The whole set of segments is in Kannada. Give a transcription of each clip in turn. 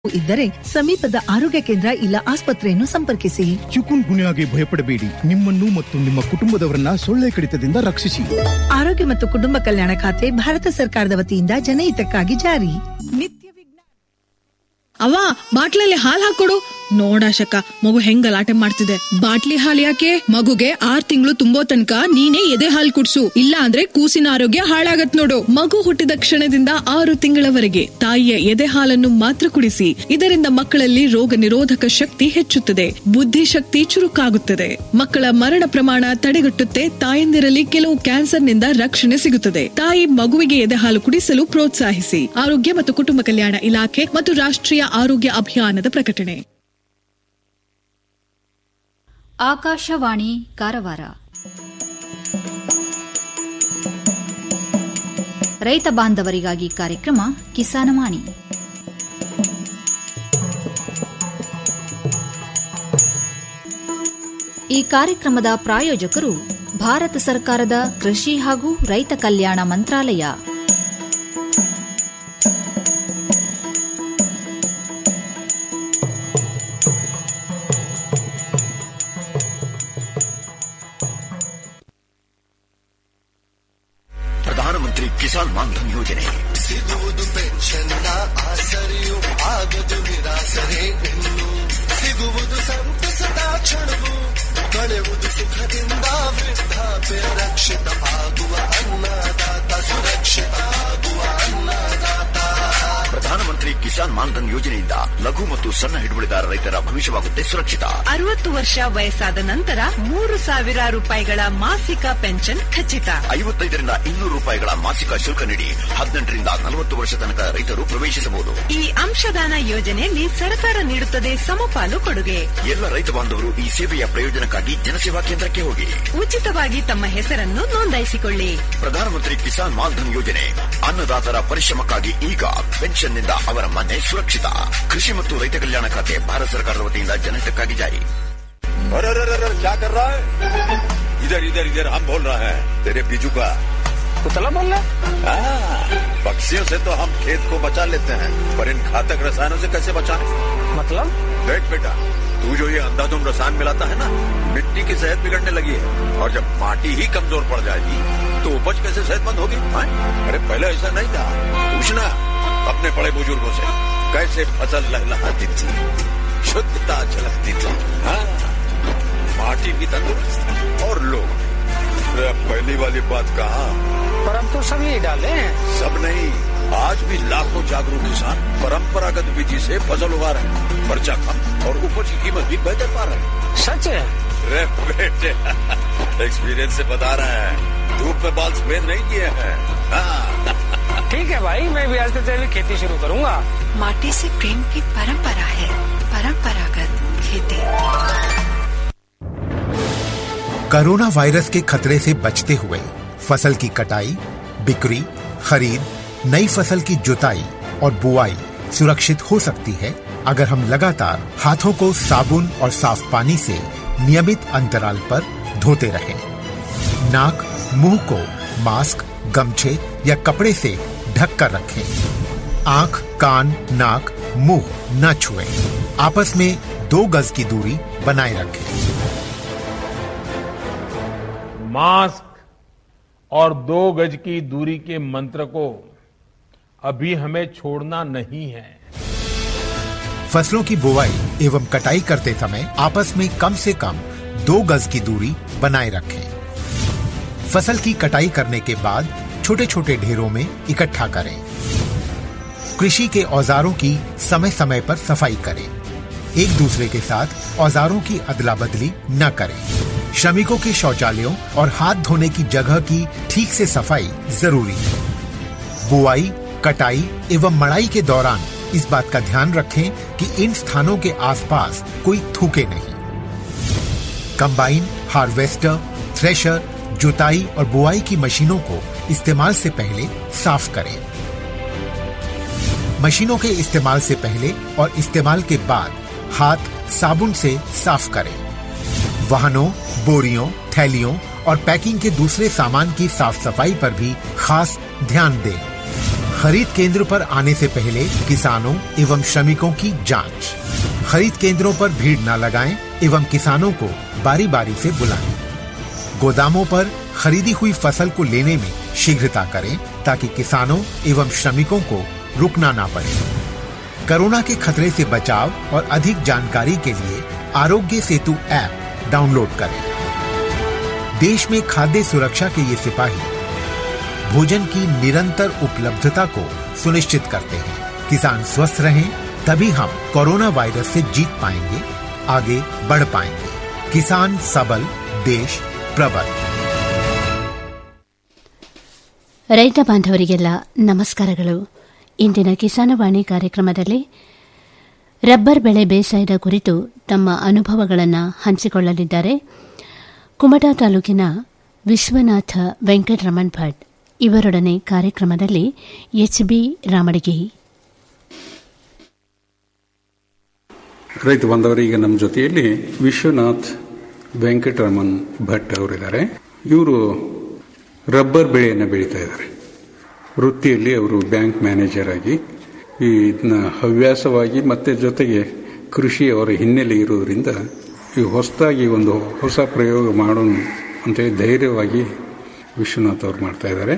ಇದ್ದರೆ ಸಮೀಪದ ಆರೋಗ್ಯ ಕೇಂದ್ರ ಇಲ್ಲ ಆಸ್ಪತ್ರೆಯನ್ನು ಸಂಪರ್ಕಿಸಿ ಚಿಕುನ್ ಗುನ್ಯಾಗೆ ಭಯಪಡಬೇಡಿ ನಿಮ್ಮನ್ನು ಮತ್ತು ನಿಮ್ಮ ಕುಟುಂಬದವರನ್ನ ಸೊಳ್ಳೆ ಕಡಿತದಿಂದ ರಕ್ಷಿಸಿ ಆರೋಗ್ಯ ಮತ್ತು ಕುಟುಂಬ ಕಲ್ಯಾಣ ಖಾತೆ ಭಾರತ ಸರ್ಕಾರದ ವತಿಯಿಂದ ಜನಹಿತಕ್ಕಾಗಿ ಜಾರಿ ನಿತ್ಯ ವಿಜ್ಞಾನ ಅವ್ವ ಬಾಟ್ಲಲ್ಲಿ ಹಾಲ್ ಹಾಕೊಡು ನೋಡಾಶಕ ಮಗು ಹೆಂಗ್ ಗಲಾಟೆ ಮಾಡ್ತಿದೆ ಬಾಟ್ಲಿ ಹಾಲ್ ಯಾಕೆ ಮಗುಗೆ ಆರ್ ತಿಂಗಳು ತುಂಬೋ ತನಕ ನೀನೇ ಎದೆ ಹಾಲ್ ಕುಡ್ಸು ಇಲ್ಲ ಅಂದ್ರೆ ಕೂಸಿನ ಆರೋಗ್ಯ ಹಾಳಾಗತ್ ನೋಡು ಮಗು ಹುಟ್ಟಿದ ಕ್ಷಣದಿಂದ ಆರು ತಿಂಗಳವರೆಗೆ ತಾಯಿಯ ಎದೆ ಹಾಲನ್ನು ಮಾತ್ರ ಕುಡಿಸಿ ಇದರಿಂದ ಮಕ್ಕಳಲ್ಲಿ ರೋಗ ನಿರೋಧಕ ಶಕ್ತಿ ಹೆಚ್ಚುತ್ತದೆ ಬುದ್ಧಿಶಕ್ತಿ ಚುರುಕಾಗುತ್ತದೆ ಮಕ್ಕಳ ಮರಣ ಪ್ರಮಾಣ ತಡೆಗಟ್ಟುತ್ತೆ ತಾಯಂದಿರಲ್ಲಿ ಕೆಲವು ಕ್ಯಾನ್ಸರ್ನಿಂದ ರಕ್ಷಣೆ ಸಿಗುತ್ತದೆ ತಾಯಿ ಮಗುವಿಗೆ ಎದೆ ಹಾಲು ಕುಡಿಸಲು ಪ್ರೋತ್ಸಾಹಿಸಿ ಆರೋಗ್ಯ ಮತ್ತು ಕುಟುಂಬ ಕಲ್ಯಾಣ ಇಲಾಖೆ ಮತ್ತು ರಾಷ್ಟ್ರೀಯ ಆರೋಗ್ಯ ಅಭಿಯಾನದ ಪ್ರಕಟಣೆ ಆಕಾಶವಾಣಿ ಕಾರವಾರ ರೈತ ಬಾಂಧವರಿಗಾಗಿ ಕಾರ್ಯಕ್ರಮ ಕಿಸಾನವಾಣಿ ಈ ಕಾರ್ಯಕ್ರಮದ ಪ್ರಾಯೋಜಕರು ಭಾರತ ಸರ್ಕಾರದ ಕೃಷಿ ಹಾಗೂ ರೈತ ಕಲ್ಯಾಣ ಮಂತ್ರಾಲಯ ಪ್ರಧಾನಮಂತ್ರಿ ಕಿಸಾನ್ ಮಾನ್ಧನ್ ಯೋಜನೆ ಸಿಗುವುದು ಪೆನ್ಷನ್ನ ಆಸರೆಯು ಆಗದು ನಿರಾಸರೆ ಇನ್ನು ಸಿಗುವುದು ಸಂತಸದ ಕ್ಷಣವು ಕಳೆಯುವುದು ಸುಖದಿಂದ ವೃದ್ಧಾಪ್ಯ ರಕ್ಷಿತ ಆಗುವ ಅನ್ನದಾತ ಸುರಕ್ಷಿತ ಆಗುವ ಅನ್ನದಾತ ಪ್ರಧಾನಮಂತ್ರಿ ಕಿಸಾನ್ ಮಾನ್ಧನ್ ಯೋಜನೆಯಿಂದ ಲಘು ಮತ್ತು ಸಣ್ಣ ಹಿಡುವಳಿದಾರ ರೈತರ ಭವಿಷ್ಯವಾಗುತ್ತೆ ಸುರಕ್ಷಿತ ಅರವತ್ತು ವರ್ಷ ವಯಸ್ಸಾದ ನಂತರ ಮೂರು ಸಾವಿರ ರೂಪಾಯಿಗಳ ಮಾಸಿಕ ಪೆನ್ಷನ್ ಖಚಿತ ಐವತ್ತೈದರಿಂದ ಇನ್ನೂರು ರೂಪಾಯಿಗಳ ಮಾಸಿಕ ಶುಲ್ಕ ನೀಡಿ ಹದಿನೆಂಟರಿಂದ ನಲವತ್ತು ವರ್ಷ ತನಕ ರೈತರು ಪ್ರವೇಶಿಸಬಹುದು ಈ ಅಂಶದಾನ ಯೋಜನೆಯಲ್ಲಿ ಸರ್ಕಾರ ನೀಡುತ್ತದೆ ಸಮಪಾಲು ಕೊಡುಗೆ ಎಲ್ಲ ರೈತ ಬಾಂಧವರು ಈ ಸೇವೆಯ ಪ್ರಯೋಜನಕ್ಕಾಗಿ ಜನಸೇವಾ ಕೇಂದ್ರಕ್ಕೆ ಹೋಗಿ ಉಚಿತವಾಗಿ ತಮ್ಮ ಹೆಸರನ್ನು ನೋಂದಾಯಿಸಿಕೊಳ್ಳಿ ಪ್ರಧಾನಮಂತ್ರಿ ಕಿಸಾನ್ ಮಾನ್ಧನ್ ಯೋಜನೆ ಅನ್ನದಾತರ ಪರಿಶ್ರಮಕ್ಕಾಗಿ ಈಗ ಪೆನ್ಷನ್ನಿಂದ ಅವರ ಮನೆ ಸುರಕ್ಷಿತ ಕೃಷಿ ಮತ್ತು ರೈತ ಕಲ್ಯಾಣ ಖಾತೆ ಭಾರತ ಸರ್ಕಾರದ ವತಿಯಿಂದ ಜನಹಿತಕ್ಕಾಗಿ ಜಾರಿ अरे अरे अरे अरे, क्या कर रहा है इधर इधर इधर हम बोल रहे हैं तेरे बीजू का कुतला बोल रहा हाँ, पक्षियों से तो हम खेत को बचा लेते हैं पर इन घातक रसायनों से कैसे बचाएं मतलब देख बेटा तू जो ये अंधाधुंध रसायन मिलाता है ना मिट्टी की सेहत बिगड़ने लगी है और जब माटी ही कमजोर पड़ जाएगी तो उपज कैसे सेहतमंद होगी हाँ? अरे पहले ऐसा नहीं था पूछना अपने बड़े बुजुर्गों से कैसे फसल लहलहाती थी शुद्धता झलकती थी हाँ माटी भी तंदुरुस्त और लोग अरे अब पहली वाली बात कहा पर अब तो सब यही डाले हैं सब नहीं आज भी लाखों जागरूक किसान परंपरागत विधि से फसल उगा रहे हैं खर्चा कम और उपज की कीमत भी बेहतर पा रहे हैं सच है अरे बेटे एक्सपीरियंस से बता रहे हैं धूप में बाल सफेद नहीं किए हैं हाँ ठीक है भाई मैं भी आज से जैविक खेती शुरू करूंगा माटी से प्रेम की परंपरा है परंपरागत खेती कोरोना वायरस के खतरे से बचते हुए फसल की कटाई बिक्री खरीद नई फसल की जुताई और बुआई सुरक्षित हो सकती है अगर हम लगातार हाथों को साबुन और साफ पानी से नियमित अंतराल पर धोते रहें। नाक मुंह को मास्क गमछे या कपड़े से ढक कर रखें आंख कान नाक मुंह न छुएं। आपस में दो गज की दूरी बनाए रखें मास्क और दो गज की दूरी के मंत्र को अभी हमें छोड़ना नहीं है फसलों की बुवाई एवं कटाई करते समय आपस में कम से कम दो गज की दूरी बनाए रखें फसल की कटाई करने के बाद छोटे छोटे ढेरों में इकट्ठा करें कृषि के औजारों की समय समय पर सफाई करें एक दूसरे के साथ औजारों की अदला बदली न करें श्रमिकों के शौचालयों और हाथ धोने की जगह की ठीक से सफाई जरूरी है बुआई कटाई एवं मड़ाई के दौरान इस बात का ध्यान रखें कि इन स्थानों के आसपास कोई थूके नहीं कंबाइन हार्वेस्टर थ्रेशर जुताई और बुआई की मशीनों को इस्तेमाल से पहले साफ करें मशीनों के इस्तेमाल से पहले और इस्तेमाल के बाद हाथ साबुन से साफ करें वाहनों बोरियों थैलियों और पैकिंग के दूसरे सामान की साफ सफाई पर भी खास ध्यान दें खरीद केंद्र पर आने से पहले किसानों एवं श्रमिकों की जांच खरीद केंद्रों पर भीड़ न लगाएं एवं किसानों को बारी बारी से बुलाएं गोदामों पर खरीदी हुई फसल को लेने में शीघ्रता करें ताकि किसानों एवं श्रमिकों को रुकना ना पड़े कोरोना के खतरे से बचाव और अधिक जानकारी के लिए आरोग्य सेतु ऐप डाउनलोड करें देश में खाद्य सुरक्षा के ये सिपाही भोजन की निरंतर उपलब्धता को सुनिश्चित करते हैं किसान स्वस्थ रहें तभी हम कोरोना वायरस से जीत पाएंगे आगे बढ़ पाएंगे किसान सबल देश प्रबल ರೈತ ಬಾಂಧವರಿಗೆಲ್ಲ ನಮಸ್ಕಾರಗಳು ಇಂದಿನ ಕಿಸಾನವಾಣಿ ಕಾರ್ಯಕ್ರಮದಲ್ಲಿ ರಬ್ಬರ್ ಬೆಳೆ ಬೇಸಾಯದ ಕುರಿತು ತಮ್ಮ ಅನುಭವಗಳನ್ನು ಹಂಚಿಕೊಳ್ಳಲಿದ್ದಾರೆ ಕುಮಟಾ ತಾಲೂಕಿನ ವಿಶ್ವನಾಥ ವೆಂಕಟರಮಣ್ ಭಟ್ ಇವರೊಡನೆ ಕಾರ್ಯಕ್ರಮದಲ್ಲಿ ಎಚ್ಬಿ ರಾಮಡಿಗಿ ರೈತ ಬಾಂಧವರಿಗೆ ನಮ್ಮ ಜೊತೆಯಲ್ಲಿ ವಿಶ್ವನಾಥ್ ವೆಂಕಟರಮನ್ ಭಟ್ ಅವರಿದ್ದಾರೆ ಇವರು ರಬ್ಬರ್ ಬೆಳೆಯನ್ನು ಬೆಳೀತಾ ಇದ್ದಾರೆ ವೃತ್ತಿಯಲ್ಲಿ ಅವರು ಬ್ಯಾಂಕ್ ಮ್ಯಾನೇಜರ್ ಆಗಿ ಈ ಇದನ್ನ ಹವ್ಯಾಸವಾಗಿ ಮತ್ತೆ ಜೊತೆಗೆ ಕೃಷಿ ಅವರ ಹಿನ್ನೆಲೆ ಇರೋದ್ರಿಂದ ಈ ಹೊಸದಾಗಿ ಒಂದು ಹೊಸ ಪ್ರಯೋಗ ಮಾಡೋಣ ಅಂತೇಳಿ ಧೈರ್ಯವಾಗಿ ವಿಶ್ವನಾಥ್ ಅವರು ಮಾಡ್ತಾ ಇದ್ದಾರೆ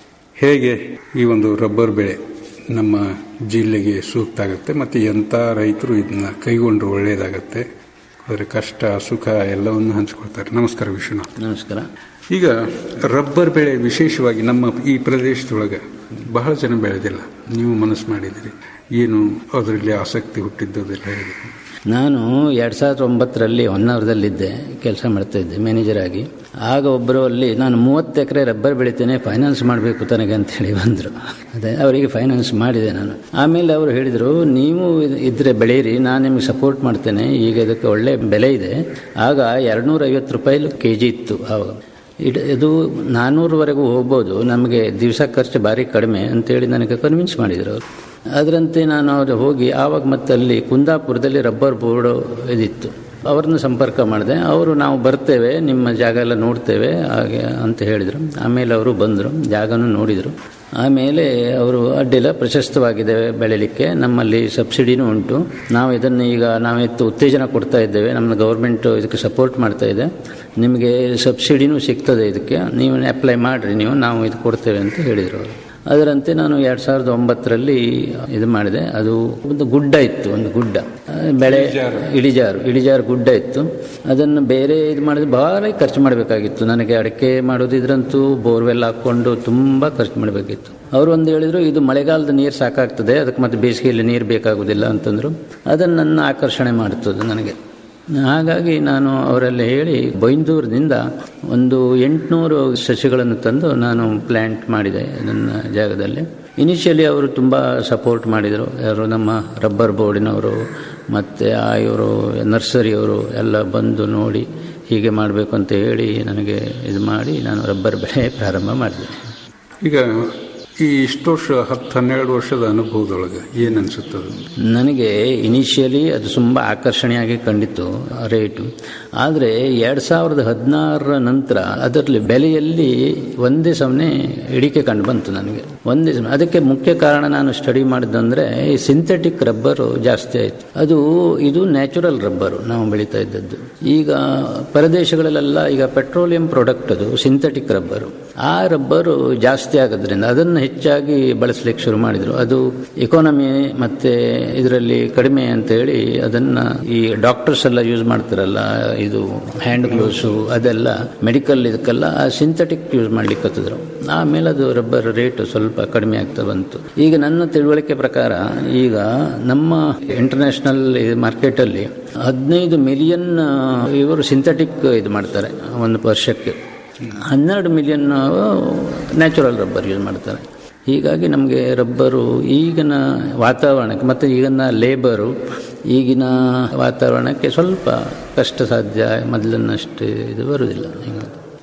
ಹೇಗೆ ಈ ಒಂದು ರಬ್ಬರ್ ಬೆಳೆ ನಮ್ಮ ಜಿಲ್ಲೆಗೆ ಸೂಕ್ತ ಆಗುತ್ತೆ ಮತ್ತು ಎಂಥ ರೈತರು ಇದನ್ನ ಕೈಗೊಂಡ್ರೆ ಒಳ್ಳೆಯದಾಗತ್ತೆ ಅದರ ಕಷ್ಟ ಸುಖ ಎಲ್ಲವನ್ನು ಹಂಚ್ಕೊಳ್ತಾರೆ ನಮಸ್ಕಾರ ವಿಶ್ವನಾಥ್ ನಮಸ್ಕಾರ ಈಗ ರಬ್ಬರ್ ಬೆಳೆ ವಿಶೇಷವಾಗಿ ನಮ್ಮ ಈ ಪ್ರದೇಶದೊಳಗೆ ಬಹಳ ಜನ ಬೆಳೆದಿಲ್ಲ ನೀವು ಮನಸ್ಸು ಮಾಡಿದಿರಿ ಏನು ಅದರಲ್ಲಿ ಆಸಕ್ತಿ ಹುಟ್ಟಿದ್ದು ಅದೆಲ್ಲ ಹೇಳಿ ನಾನು ಎರಡು ಸಾವಿರದ ಒಂಬತ್ತರಲ್ಲಿ ಹೊನ್ನಾವರದಲ್ಲಿದ್ದೆ ಕೆಲಸ ಮಾಡ್ತಾ ಇದ್ದೆ ಮ್ಯಾನೇಜರ್ ಆಗಿ ಆಗ ಒಬ್ಬರು ಅಲ್ಲಿ ನಾನು ಮೂವತ್ತು ಎಕರೆ ರಬ್ಬರ್ ಬೆಳಿತೇನೆ ಫೈನಾನ್ಸ್ ಮಾಡಬೇಕು ತನಗೆ ಅಂತ ಹೇಳಿ ಬಂದರು ಅದೇ ಅವರಿಗೆ ಫೈನಾನ್ಸ್ ಮಾಡಿದೆ ನಾನು ಆಮೇಲೆ ಅವರು ಹೇಳಿದರು ನೀವು ಇದ್ರೆ ಬೆಳೀರಿ ನಾನು ನಿಮಗೆ ಸಪೋರ್ಟ್ ಮಾಡ್ತೇನೆ ಈಗ ಇದಕ್ಕೆ ಒಳ್ಳೆ ಬೆಲೆ ಇದೆ ಆಗ ಎರಡುನೂರ ಐವತ್ತು ರೂಪಾಯಿ ಕೆ ಜಿ ಇತ್ತು ಆವಾಗ ಇಡ್ ಇದು ನಾನ್ನೂರವರೆಗೂ ಹೋಗ್ಬೋದು ನಮಗೆ ದಿವಸ ಖರ್ಚು ಭಾರಿ ಕಡಿಮೆ ಅಂತೇಳಿ ನನಗೆ ಕನ್ವಿನ್ಸ್ ಮಾಡಿದರು ಅವರು ಅದರಂತೆ ನಾನು ಅವರು ಹೋಗಿ ಆವಾಗ ಮತ್ತೆ ಅಲ್ಲಿ ಕುಂದಾಪುರದಲ್ಲಿ ರಬ್ಬರ್ ಬೋರ್ಡು ಇದಿತ್ತು ಅವ್ರನ್ನ ಸಂಪರ್ಕ ಮಾಡಿದೆ ಅವರು ನಾವು ಬರ್ತೇವೆ ನಿಮ್ಮ ಜಾಗ ಎಲ್ಲ ನೋಡ್ತೇವೆ ಹಾಗೆ ಅಂತ ಹೇಳಿದರು ಆಮೇಲೆ ಅವರು ಬಂದರು ಜಾಗನೂ ನೋಡಿದರು ಆಮೇಲೆ ಅವರು ಅಡ್ಡಿಲ್ಲ ಪ್ರಶಸ್ತವಾಗಿದೆ ಬೆಳೆಯಲಿಕ್ಕೆ ನಮ್ಮಲ್ಲಿ ಸಬ್ಸಿಡಿನೂ ಉಂಟು ನಾವು ಇದನ್ನು ಈಗ ನಾವಿತ್ತು ಉತ್ತೇಜನ ಕೊಡ್ತಾ ಇದ್ದೇವೆ ನಮ್ಮ ಗೌರ್ಮೆಂಟ್ ಇದಕ್ಕೆ ಸಪೋರ್ಟ್ ಮಾಡ್ತಾ ಇದೆ ನಿಮಗೆ ಸಬ್ಸಿಡಿನೂ ಸಿಗ್ತದೆ ಇದಕ್ಕೆ ನೀವು ಅಪ್ಲೈ ಮಾಡಿರಿ ನೀವು ನಾವು ಇದು ಕೊಡ್ತೇವೆ ಅಂತ ಹೇಳಿದರು ಅವರು ಅದರಂತೆ ನಾನು ಎರಡು ಸಾವಿರದ ಒಂಬತ್ತರಲ್ಲಿ ಇದು ಮಾಡಿದೆ ಅದು ಒಂದು ಗುಡ್ಡ ಇತ್ತು ಒಂದು ಗುಡ್ಡ ಬೆಳೆ ಇಳಿಜಾರು ಇಳಿಜಾರು ಗುಡ್ಡ ಇತ್ತು ಅದನ್ನು ಬೇರೆ ಇದು ಮಾಡಿದ್ರೆ ಭಾಳ ಖರ್ಚು ಮಾಡಬೇಕಾಗಿತ್ತು ನನಗೆ ಅಡಿಕೆ ಮಾಡೋದಿದ್ರಂತೂ ಬೋರ್ವೆಲ್ ಹಾಕ್ಕೊಂಡು ತುಂಬ ಖರ್ಚು ಮಾಡಬೇಕಿತ್ತು ಅವರು ಒಂದು ಹೇಳಿದರು ಇದು ಮಳೆಗಾಲದ ನೀರು ಸಾಕಾಗ್ತದೆ ಅದಕ್ಕೆ ಮತ್ತೆ ಬೇಸಿಗೆಯಲ್ಲಿ ನೀರು ಬೇಕಾಗುವುದಿಲ್ಲ ಅಂತಂದರು ಅದನ್ನು ನನ್ನ ಆಕರ್ಷಣೆ ಮಾಡುತ್ತದೆ ನನಗೆ ಹಾಗಾಗಿ ನಾನು ಅವರಲ್ಲಿ ಹೇಳಿ ಬೈಂದೂರದಿಂದ ಒಂದು ಎಂಟುನೂರು ಸಸಿಗಳನ್ನು ತಂದು ನಾನು ಪ್ಲ್ಯಾಂಟ್ ಮಾಡಿದೆ ನನ್ನ ಜಾಗದಲ್ಲಿ ಇನಿಷಿಯಲಿ ಅವರು ತುಂಬ ಸಪೋರ್ಟ್ ಮಾಡಿದರು ಯಾರು ನಮ್ಮ ರಬ್ಬರ್ ಬೋರ್ಡಿನವರು ಮತ್ತು ಆ ಇವರು ನರ್ಸರಿಯವರು ಎಲ್ಲ ಬಂದು ನೋಡಿ ಹೀಗೆ ಮಾಡಬೇಕು ಅಂತ ಹೇಳಿ ನನಗೆ ಇದು ಮಾಡಿ ನಾನು ರಬ್ಬರ್ ಬೆಳೆ ಪ್ರಾರಂಭ ಮಾಡಿದೆ ಈಗ ಈ ಇಷ್ಟು ವರ್ಷ ಹತ್ತು ಹನ್ನೆರಡು ವರ್ಷದ ಅನುಭವದೊಳಗೆ ಏನು ಅನಿಸುತ್ತದೆ ನನಗೆ ಇನಿಷಿಯಲಿ ಅದು ತುಂಬ ಆಕರ್ಷಣೆಯಾಗಿ ಕಂಡಿತ್ತು ರೇಟು ಆದರೆ ಎರಡು ಸಾವಿರದ ಹದಿನಾರರ ನಂತರ ಅದರಲ್ಲಿ ಬೆಲೆಯಲ್ಲಿ ಒಂದೇ ಸಮನೆ ಇಳಿಕೆ ಕಂಡು ಬಂತು ನನಗೆ ಒಂದೇ ಸಮನೆ ಅದಕ್ಕೆ ಮುಖ್ಯ ಕಾರಣ ನಾನು ಸ್ಟಡಿ ಮಾಡಿದ್ದಂದರೆ ಈ ಸಿಂಥೆಟಿಕ್ ರಬ್ಬರು ಜಾಸ್ತಿ ಆಯಿತು ಅದು ಇದು ನ್ಯಾಚುರಲ್ ರಬ್ಬರು ನಾವು ಬೆಳೀತಾ ಇದ್ದದ್ದು ಈಗ ಪರದೇಶಗಳಲ್ಲೆಲ್ಲ ಈಗ ಪೆಟ್ರೋಲಿಯಂ ಪ್ರಾಡಕ್ಟ್ ಅದು ಸಿಂಥೆಟಿಕ್ ರಬ್ಬರು ಆ ರಬ್ಬರು ಜಾಸ್ತಿ ಆಗೋದ್ರಿಂದ ಅದನ್ನು ಹೆಚ್ಚಾಗಿ ಬಳಸಲಿಕ್ಕೆ ಶುರು ಮಾಡಿದರು ಅದು ಎಕಾನಮಿ ಮತ್ತು ಇದರಲ್ಲಿ ಕಡಿಮೆ ಅಂತ ಹೇಳಿ ಅದನ್ನು ಈ ಡಾಕ್ಟರ್ಸ್ ಎಲ್ಲ ಯೂಸ್ ಮಾಡ್ತಾರಲ್ಲ ಇದು ಹ್ಯಾಂಡ್ ಗ್ಲೌಸು ಅದೆಲ್ಲ ಮೆಡಿಕಲ್ ಇದಕ್ಕೆಲ್ಲ ಸಿಂಥೆಟಿಕ್ ಯೂಸ್ ಮಾಡ್ಲಿಕ್ಕೆ ಹತ್ತಿದ್ರು ಆಮೇಲೆ ಅದು ರಬ್ಬರ್ ರೇಟ್ ಸ್ವಲ್ಪ ಕಡಿಮೆ ಆಗ್ತಾ ಬಂತು ಈಗ ನನ್ನ ತಿಳುವಳಿಕೆ ಪ್ರಕಾರ ಈಗ ನಮ್ಮ ಇಂಟರ್ನ್ಯಾಷನಲ್ ಮಾರ್ಕೆಟಲ್ಲಿ ಹದಿನೈದು ಮಿಲಿಯನ್ ಇವರು ಸಿಂಥೆಟಿಕ್ ಇದು ಮಾಡ್ತಾರೆ ಒಂದು ವರ್ಷಕ್ಕೆ ಹನ್ನೆರಡು ಮಿಲಿಯನ್ ನ್ಯಾಚುರಲ್ ರಬ್ಬರ್ ಯೂಸ್ ಮಾಡ್ತಾರೆ ಹೀಗಾಗಿ ನಮಗೆ ರಬ್ಬರು ಈಗಿನ ವಾತಾವರಣಕ್ಕೆ ಮತ್ತು ಈಗಿನ ಲೇಬರು ಈಗಿನ ವಾತಾವರಣಕ್ಕೆ ಸ್ವಲ್ಪ ಕಷ್ಟ ಸಾಧ್ಯ ಮೊದಲನ್ನಷ್ಟು ಇದು ಬರುವುದಿಲ್ಲ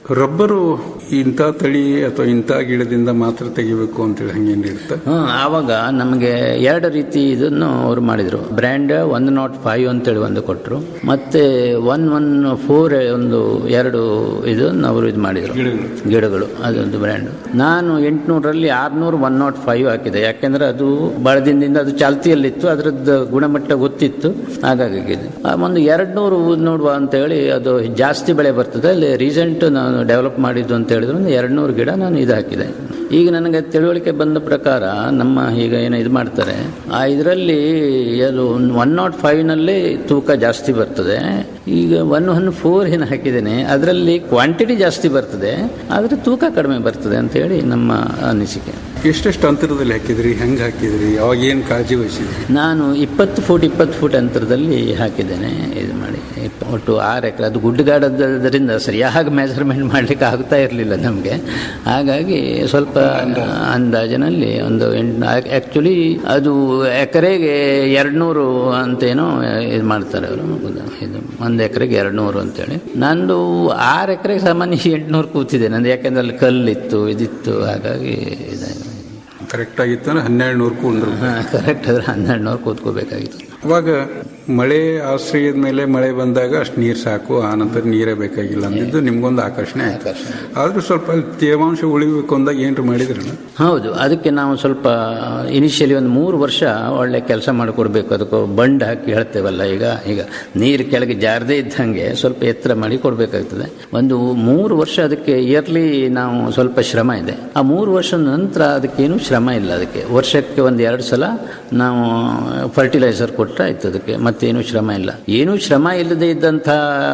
ರಬ್ಬರು ಇಂಥ ತಳಿ ಅಥವಾ ಇಂಥ ಗಿಡದಿಂದ ಮಾತ್ರ ತೆಗಿಬೇಕು ಅಂತೇಳಿ ಹಂಗೇನಿರುತ್ತೆ ಹ್ಮ್ ಆವಾಗ ನಮಗೆ ಎರಡು ರೀತಿ ಇದನ್ನು ಅವ್ರು ಮಾಡಿದ್ರು ಬ್ರ್ಯಾಂಡ್ ಒನ್ ನಾಟ್ ಫೈವ್ ಅಂತೇಳಿ ಒಂದು ಕೊಟ್ಟರು ಮತ್ತೆ ಒನ್ ಒನ್ ಫೋರ್ ಒಂದು ಎರಡು ಇದನ್ನು ಅವರು ಇದು ಮಾಡಿದ್ರು ಗಿಡಗಳು ಅದೊಂದು ಬ್ರ್ಯಾಂಡ್ ನಾನು ಎಂಟುನೂರರಲ್ಲಿ ಆರ್ನೂರು ಒನ್ ನಾಟ್ ಫೈವ್ ಹಾಕಿದೆ ಯಾಕೆಂದ್ರೆ ಅದು ಬಹಳ ದಿನದಿಂದ ಅದು ಚಾಲ್ತಿಯಲ್ಲಿತ್ತು ಅದರದ್ದು ಗುಣಮಟ್ಟ ಗೊತ್ತಿತ್ತು ಹಾಗಾಗಿ ಹಾಕಿದೆ. ಆ ಒಂದು ಎರಡು ನೂರು ನೋಡುವ ಅಂತ ಹೇಳಿ ಅದು ಜಾಸ್ತಿ ಬೆಳೆ ಬರ್ತದೆ ಅಲ್ಲಿ ರೀಸೆಂಟ್ ನಾನು ಡೆವಲಪ್ ಮಾಡಿದ್ದು ಅಂತ ಹೇಳಿದ್ರೆ ಒಂದು ಎರಡು ನೂರು ಗಿಡ ನಾನು ಇದು ಹಾಕಿದೆ ಈಗ ನನಗೆ ತಿಳುವಳಿಕೆ ಬಂದ ಪ್ರಕಾರ ನಮ್ಮ ಈಗ ಏನೋ ಇದು ಮಾಡ್ತಾರೆ ಆ ಇದರಲ್ಲಿ ಅದು ಒನ್ ನಾಟ್ ಫೈವ್ನಲ್ಲಿ ತೂಕ ಜಾಸ್ತಿ ಬರ್ತದೆ ಈಗ ಒನ್ ಒನ್ ಫೋರ್ ಏನು ಹಾಕಿದ್ದೇನೆ ಅದರಲ್ಲಿ ಕ್ವಾಂಟಿಟಿ ಜಾಸ್ತಿ ಬರ್ತದೆ ಆದರೆ ತೂಕ ಕಡಿಮೆ ಬರ್ತದೆ ಅಂತ ಹೇಳಿ ನಮ್ಮ ಅನಿಸಿಕೆ ಎಷ್ಟೆಷ್ಟು ಅಂತರದಲ್ಲಿ ಹಾಕಿದ್ರಿ ಹೆಂಗೆ ಹಾಕಿದ್ರಿ ಅವಾಗ ಏನು ಕಾಳಜಿ ವಹಿಸಿದ್ರಿ ನಾನು ಇಪ್ಪತ್ತು ಫೂಟ್ ಇಪ್ಪತ್ತು ಫೂಟ್ ಅಂತರದಲ್ಲಿ ಹಾಕಿದ್ದೇನೆ ಇದು ಮಾಡಿ ಇಪ್ಪ- ಒಟ್ಟು ಆರು ಎಕರೆ ಅದು ಗುಡ್ಡಗಾಡೋದ್ರಿಂದ ಸರಿಯಾಗಿ ಮೆಜರ್ಮೆಂಟ್ ಮಾಡಲಿಕ್ಕೆ ಆಗ್ತಾ ಇರಲಿಲ್ಲ ನಮಗೆ ಹಾಗಾಗಿ ಸ್ವಲ್ಪ ಅಂದಾಜಿನಲ್ಲಿ ಒಂದು ಎಂಟು ಆ್ಯಕ್ಚುಲಿ ಅದು ಎಕರೆಗೆ ಎರಡುನೂರು ಅಂತೇನೋ ಇದು ಮಾಡ್ತಾರೆ ಅವರು ಇದು ಒಂದು ಎಕರೆಗೆ ಎರಡುನೂರು ಅಂತೇಳಿ ನಂದು ಆರು ಎಕರೆಗೆ ಸಾಮಾನ್ಯ ಎಂಟುನೂರು ಕೂತಿದೆ ನಂದು ಯಾಕೆಂದ್ರೆ ಅಲ್ಲಿ ಕಲ್ಲಿತ್ತು ಇದಿತ್ತು ಹಾಗಾಗಿ ಇದಾಗಿ ಕರೆಕ್ಟ್ ಆಗಿತ್ತು ಅಂದ್ರೆ ಹನ್ನೆರಡು ನೂರು ಕುಂದ್ರು ಕರೆಕ್ಟ್ ಆದ್ರೆ ಹನ್ನೆರಡು ನೂರು ಕೂತ್ಕೋಬೇಕಾಗಿತ್ತು ಅವಾಗ ಮಳೆ ಆಶ್ರಯದ ಮೇಲೆ ಮಳೆ ಬಂದಾಗ ಅಷ್ಟು ನೀರು ಸಾಕು ಆ ನಂತರ ನೀರೇ ಬೇಕಾಗಿಲ್ಲ ಅಂದಿದ್ದು ನಿಮ್ಗೊಂದು ಆಕರ್ಷಣೆ ಆಯ್ತು ಆದ್ರೂ ಸ್ವಲ್ಪ ಅಲ್ಲಿ ತೇವಾಂಶ ಉಳಿಬೇಕು ಅಂದಾಗ ಏನ್ರು ಮಾಡಿದ್ರಲ್ಲ ಹೌದು ಅದಕ್ಕೆ ನಾವು ಸ್ವಲ್ಪ ಇನಿಷಿಯಲಿ ಒಂದು ಮೂರು ವರ್ಷ ಒಳ್ಳೆ ಕೆಲಸ ಮಾಡಿಕೊಡ್ಬೇಕು ಅದಕ್ಕೆ ಬಂಡ್ ಹಾಕಿ ಹೇಳ್ತೇವಲ್ಲ ಈಗ ಈಗ ನೀರು ಕೆಳಗೆ ಜಾರದೇ ಇದ್ದಂಗೆ ಸ್ವಲ್ಪ ಎತ್ತರ ಮಾಡಿ ಕೊಡಬೇಕಾಗ್ತದೆ ಒಂದು ಮೂರು ವರ್ಷ ಅದಕ್ಕೆ ಇಯರ್ಲಿ ನಾವು ಸ್ವಲ್ಪ ಶ್ರಮ ಇದೆ ಆ ಮೂರು ವರ್ಷದ ನಂತರ ಅದಕ್ಕೇನು ಶ್ರಮ ಇಲ್ಲ ಅದಕ್ಕೆ ವರ್ಷಕ್ಕೆ ಒಂದು ಎರಡು ಸಲ ನಾವು ಫರ್ಟಿಲೈಸರ್ ಕೊಟ್ಟರೆ ಆಯ್ತು ಅದಕ್ಕೆ ಮತ್ತೇನು ಶ್ರಮ ಇಲ್ಲ ಏನೂ ಶ್ರಮ ಇಲ್ಲದೆ ಇದ್ದಂಥ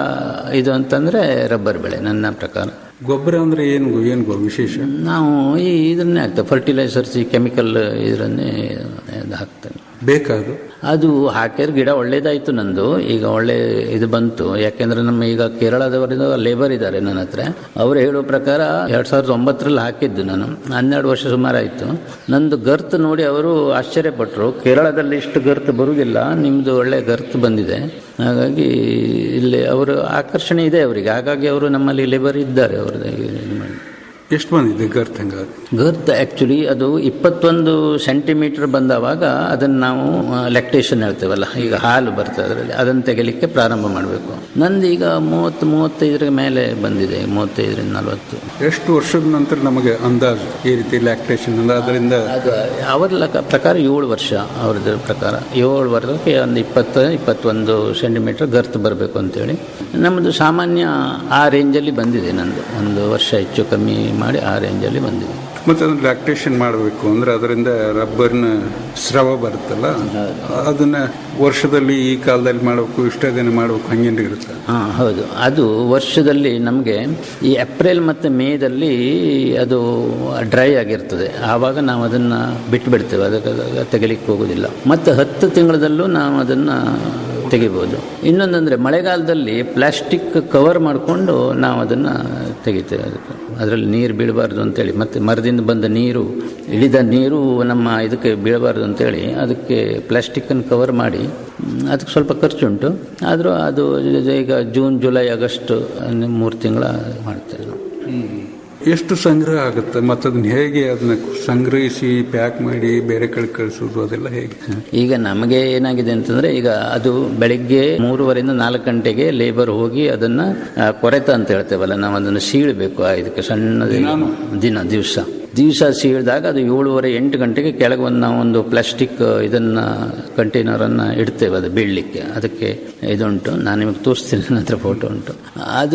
ಇದು ಅಂತಂದ್ರೆ ರಬ್ಬರ್ ಬೆಳೆ ನನ್ನ ಪ್ರಕಾರ ಗೊಬ್ಬರ ಅಂದ್ರೆ ಏನು ಏನು ಗೊ- ವಿಶೇಷ ನಾವು ಈ ಇದನ್ನೇ ಹಾಕ್ತೇವೆ ಫರ್ಟಿಲೈಸರ್ಸ್ ಈ ಕೆಮಿಕಲ್ ಇದರನ್ನೇ ಇದು ಹಾಕ್ತೇವೆ ಬೇಕಾದು ಅದು ಹಾಕಿದ್ರೆ ಗಿಡ ಒಳ್ಳೇದಾಯ್ತು ನಂದು ಈಗ ಒಳ್ಳೆ ಇದು ಬಂತು ಯಾಕೆಂದ್ರೆ ನಮ್ಮ ಈಗ ಕೇರಳದವರಿಂದ ಲೇಬರ್ ಇದ್ದಾರೆ ನನ್ನ ಹತ್ರ ಅವರು ಹೇಳೋ ಪ್ರಕಾರ ಎರಡ್ ಸಾವಿರದ ಒಂಬತ್ತರಲ್ಲಿ ಹಾಕಿದ್ದು ನಾನು ಹನ್ನೆರಡು ವರ್ಷ ಸುಮಾರು ಆಯ್ತು ನಂದು ಗರ್ತ್ ನೋಡಿ ಅವರು ಆಶ್ಚರ್ಯಪಟ್ಟರು ಕೇರಳದಲ್ಲಿ ಇಷ್ಟು ಗರ್ತ್ ಬರುವುದಿಲ್ಲ ನಿಮ್ದು ಒಳ್ಳೆ ಗರ್ತ್ ಬಂದಿದೆ ಹಾಗಾಗಿ ಇಲ್ಲಿ ಅವರು ಆಕರ್ಷಣೆ ಇದೆ ಅವರಿಗೆ ಹಾಗಾಗಿ ಅವರು ನಮ್ಮಲ್ಲಿ ಲೇಬರ್ ಇದ್ದಾರೆ ಅವ್ರದ್ದು ಇದು ಮಾಡಿ ಎಷ್ಟು ಬಂದಿದೆ ಗರ್ತ್ ಹಂಗಾದ್ರೆ ಗರ್ತ್ ಆಕ್ಚುಲಿ ಅದು ಇಪ್ಪತ್ತೊಂದು ಸೆಂಟಿಮೀಟರ್ ಬಂದವಾಗ ಅದನ್ನು ನಾವು ಲ್ಯಾಕ್ಟೇಷನ್ ಹೇಳ್ತೇವಲ್ಲ ಈಗ ಹಾಲು ಬರ್ತದೆ ಅದರಲ್ಲಿ ಅದನ್ನು ತೆಗಿಲಿಕ್ಕೆ ಪ್ರಾರಂಭ ಮಾಡಬೇಕು ನಂದು ಈಗ ಮೂವತ್ತು ಮೂವತ್ತೈದರ ಮೇಲೆ ಬಂದಿದೆ ಮೂವತ್ತೈದರಿಂದ ನಲವತ್ತು ಎಷ್ಟು ವರ್ಷದ ನಂತರ ನಮಗೆ ಅಂದಾಜು ಈ ರೀತಿ ಲ್ಯಾಕ್ಟೇಷನ್ ಅಂದ್ರೆ ಅದರಿಂದ ಅದು ಅವರ ಲೆಕ್ಕ ಪ್ರಕಾರ ಏಳು ವರ್ಷ ಅವ್ರದ್ದು ಪ್ರಕಾರ ಏಳು ವರ್ಷಕ್ಕೆ ಒಂದು ಇಪ್ಪತ್ತು ಇಪ್ಪತ್ತೊಂದು ಸೆಂಟಿಮೀಟರ್ ಗರ್ತ್ ಬರಬೇಕು ಅಂತೇಳಿ ನಮ್ಮದು ಸಾಮಾನ್ಯ ಆ ರೇಂಜಲ್ಲಿ ಬಂದಿದೆ ನಂದು ಒಂದು ವರ್ಷ ಹೆಚ್ಚು ಕಮ್ಮಿ ಮಾಡಿ ಆ ರೇಂಜಲ್ಲಿ ಬಂದಿದೆ ಮತ್ತೆ ಅದನ್ನ ಲ್ಯಾಕ್ಟೇಷನ್ ಮಾಡಬೇಕು ಅಂದ್ರೆ ಅದರಿಂದ ರಬ್ಬರ್ನ ಸ್ರವ ಬರುತ್ತಲ್ಲ ಅದನ್ನ ವರ್ಷದಲ್ಲಿ ಈ ಕಾಲದಲ್ಲಿ ಮಾಡಬೇಕು ಇಷ್ಟೇ ದಿನ ಮಾಡಬೇಕು ಹಂಗೇನು ಇರುತ್ತೆ ಹಾಂ ಹೌದು ಅದು ವರ್ಷದಲ್ಲಿ ನಮಗೆ ಈ ಏಪ್ರಿಲ್ ಮತ್ತು ಮೇದಲ್ಲಿ ಅದು ಡ್ರೈ ಆಗಿರ್ತದೆ ಆವಾಗ ನಾವು ಅದನ್ನು ಬಿಟ್ಟುಬಿಡ್ತೇವೆ ಅದಕ್ಕೆ ತೆಗಿಲಿಕ್ಕೆ ಹೋಗೋದಿಲ್ಲ ಮತ್ತು ಹತ್ತು ತಿಂಗಳದಲ್ಲೂ ನಾವು ಅದನ್ನು ತೆಗಿಬೋದು ಇನ್ನೊಂದಂದರೆ ಮಳೆಗಾಲದಲ್ಲಿ ಪ್ಲಾಸ್ಟಿಕ್ ಕವರ್ ಮಾಡಿಕೊಂಡು ನಾವು ಅದನ್ನು ತೆಗಿತೇವೆ ಅದಕ್ಕೆ ಅದರಲ್ಲಿ ನೀರು ಬೀಳಬಾರ್ದು ಅಂತೇಳಿ ಮತ್ತು ಮರದಿಂದ ಬಂದ ನೀರು ಇಳಿದ ನೀರು ನಮ್ಮ ಇದಕ್ಕೆ ಬೀಳಬಾರ್ದು ಅಂತೇಳಿ ಅದಕ್ಕೆ ಪ್ಲಾಸ್ಟಿಕ್ಕನ್ನು ಕವರ್ ಮಾಡಿ ಮ್, ಅದಕ್ಕೆ ಸ್ವಲ್ಪ ಖರ್ಚುಂಟು ಆದರೂ ಅದು ಈಗ ಜೂನ್ ಜುಲೈ ಆಗಸ್ಟ್ ಮೂರು ತಿಂಗಳ ಮಾಡ್ತೇವೆ ನಾವು ಎಷ್ಟು ಸಂಗ್ರಹ ಆಗುತ್ತೆ ಮತ್ತು ಅದನ್ನ ಹೇಗೆ ಅದನ್ನ ಸಂಗ್ರಹಿಸಿ ಪ್ಯಾಕ್ ಮಾಡಿ ಬೇರೆ ಕಡೆ ಕಳಿಸೋದು ಅದೆಲ್ಲ ಹೇಗೆ ಈಗ ನಮಗೆ ಏನಾಗಿದೆ ಅಂತಂದ್ರೆ ಈಗ ಅದು ಬೆಳಿಗ್ಗೆ ಮೂರುವರೆಯಿಂದ ನಾಲ್ಕು ಗಂಟೆಗೆ ಲೇಬರ್ ಹೋಗಿ ಅದನ್ನ ಆ, ಕೊರೆತ ಅಂತ ಹೇಳ್ತೇವಲ್ಲ ನಾವು ಅದನ್ನು ಸೀಳಬೇಕು ಆ ಇದಕ್ಕೆ ಸಣ್ಣ ದಿನ ದಿವಸ ದಿವಸ ಸೀಳಿದಾಗ ಅದು ಏಳುವರೆ ಎಂಟು ಗಂಟೆಗೆ ಕೆಳಗೆ ಒಂದು ನಾವು ಒಂದು ಪ್ಲಾಸ್ಟಿಕ್ ಇದನ್ನ ಕಂಟೈನರನ್ನು ಇಡ್ತೇವೆ ಅದು ಬೀಳಲಿಕ್ಕೆ ಅದಕ್ಕೆ ಇದುಂಟು ನಾನು ನಿಮಗೆ ತೋರಿಸ್ತೀನಿ ನನ್ನ ಹತ್ರ ಫೋಟೋ ಉಂಟು ಅದು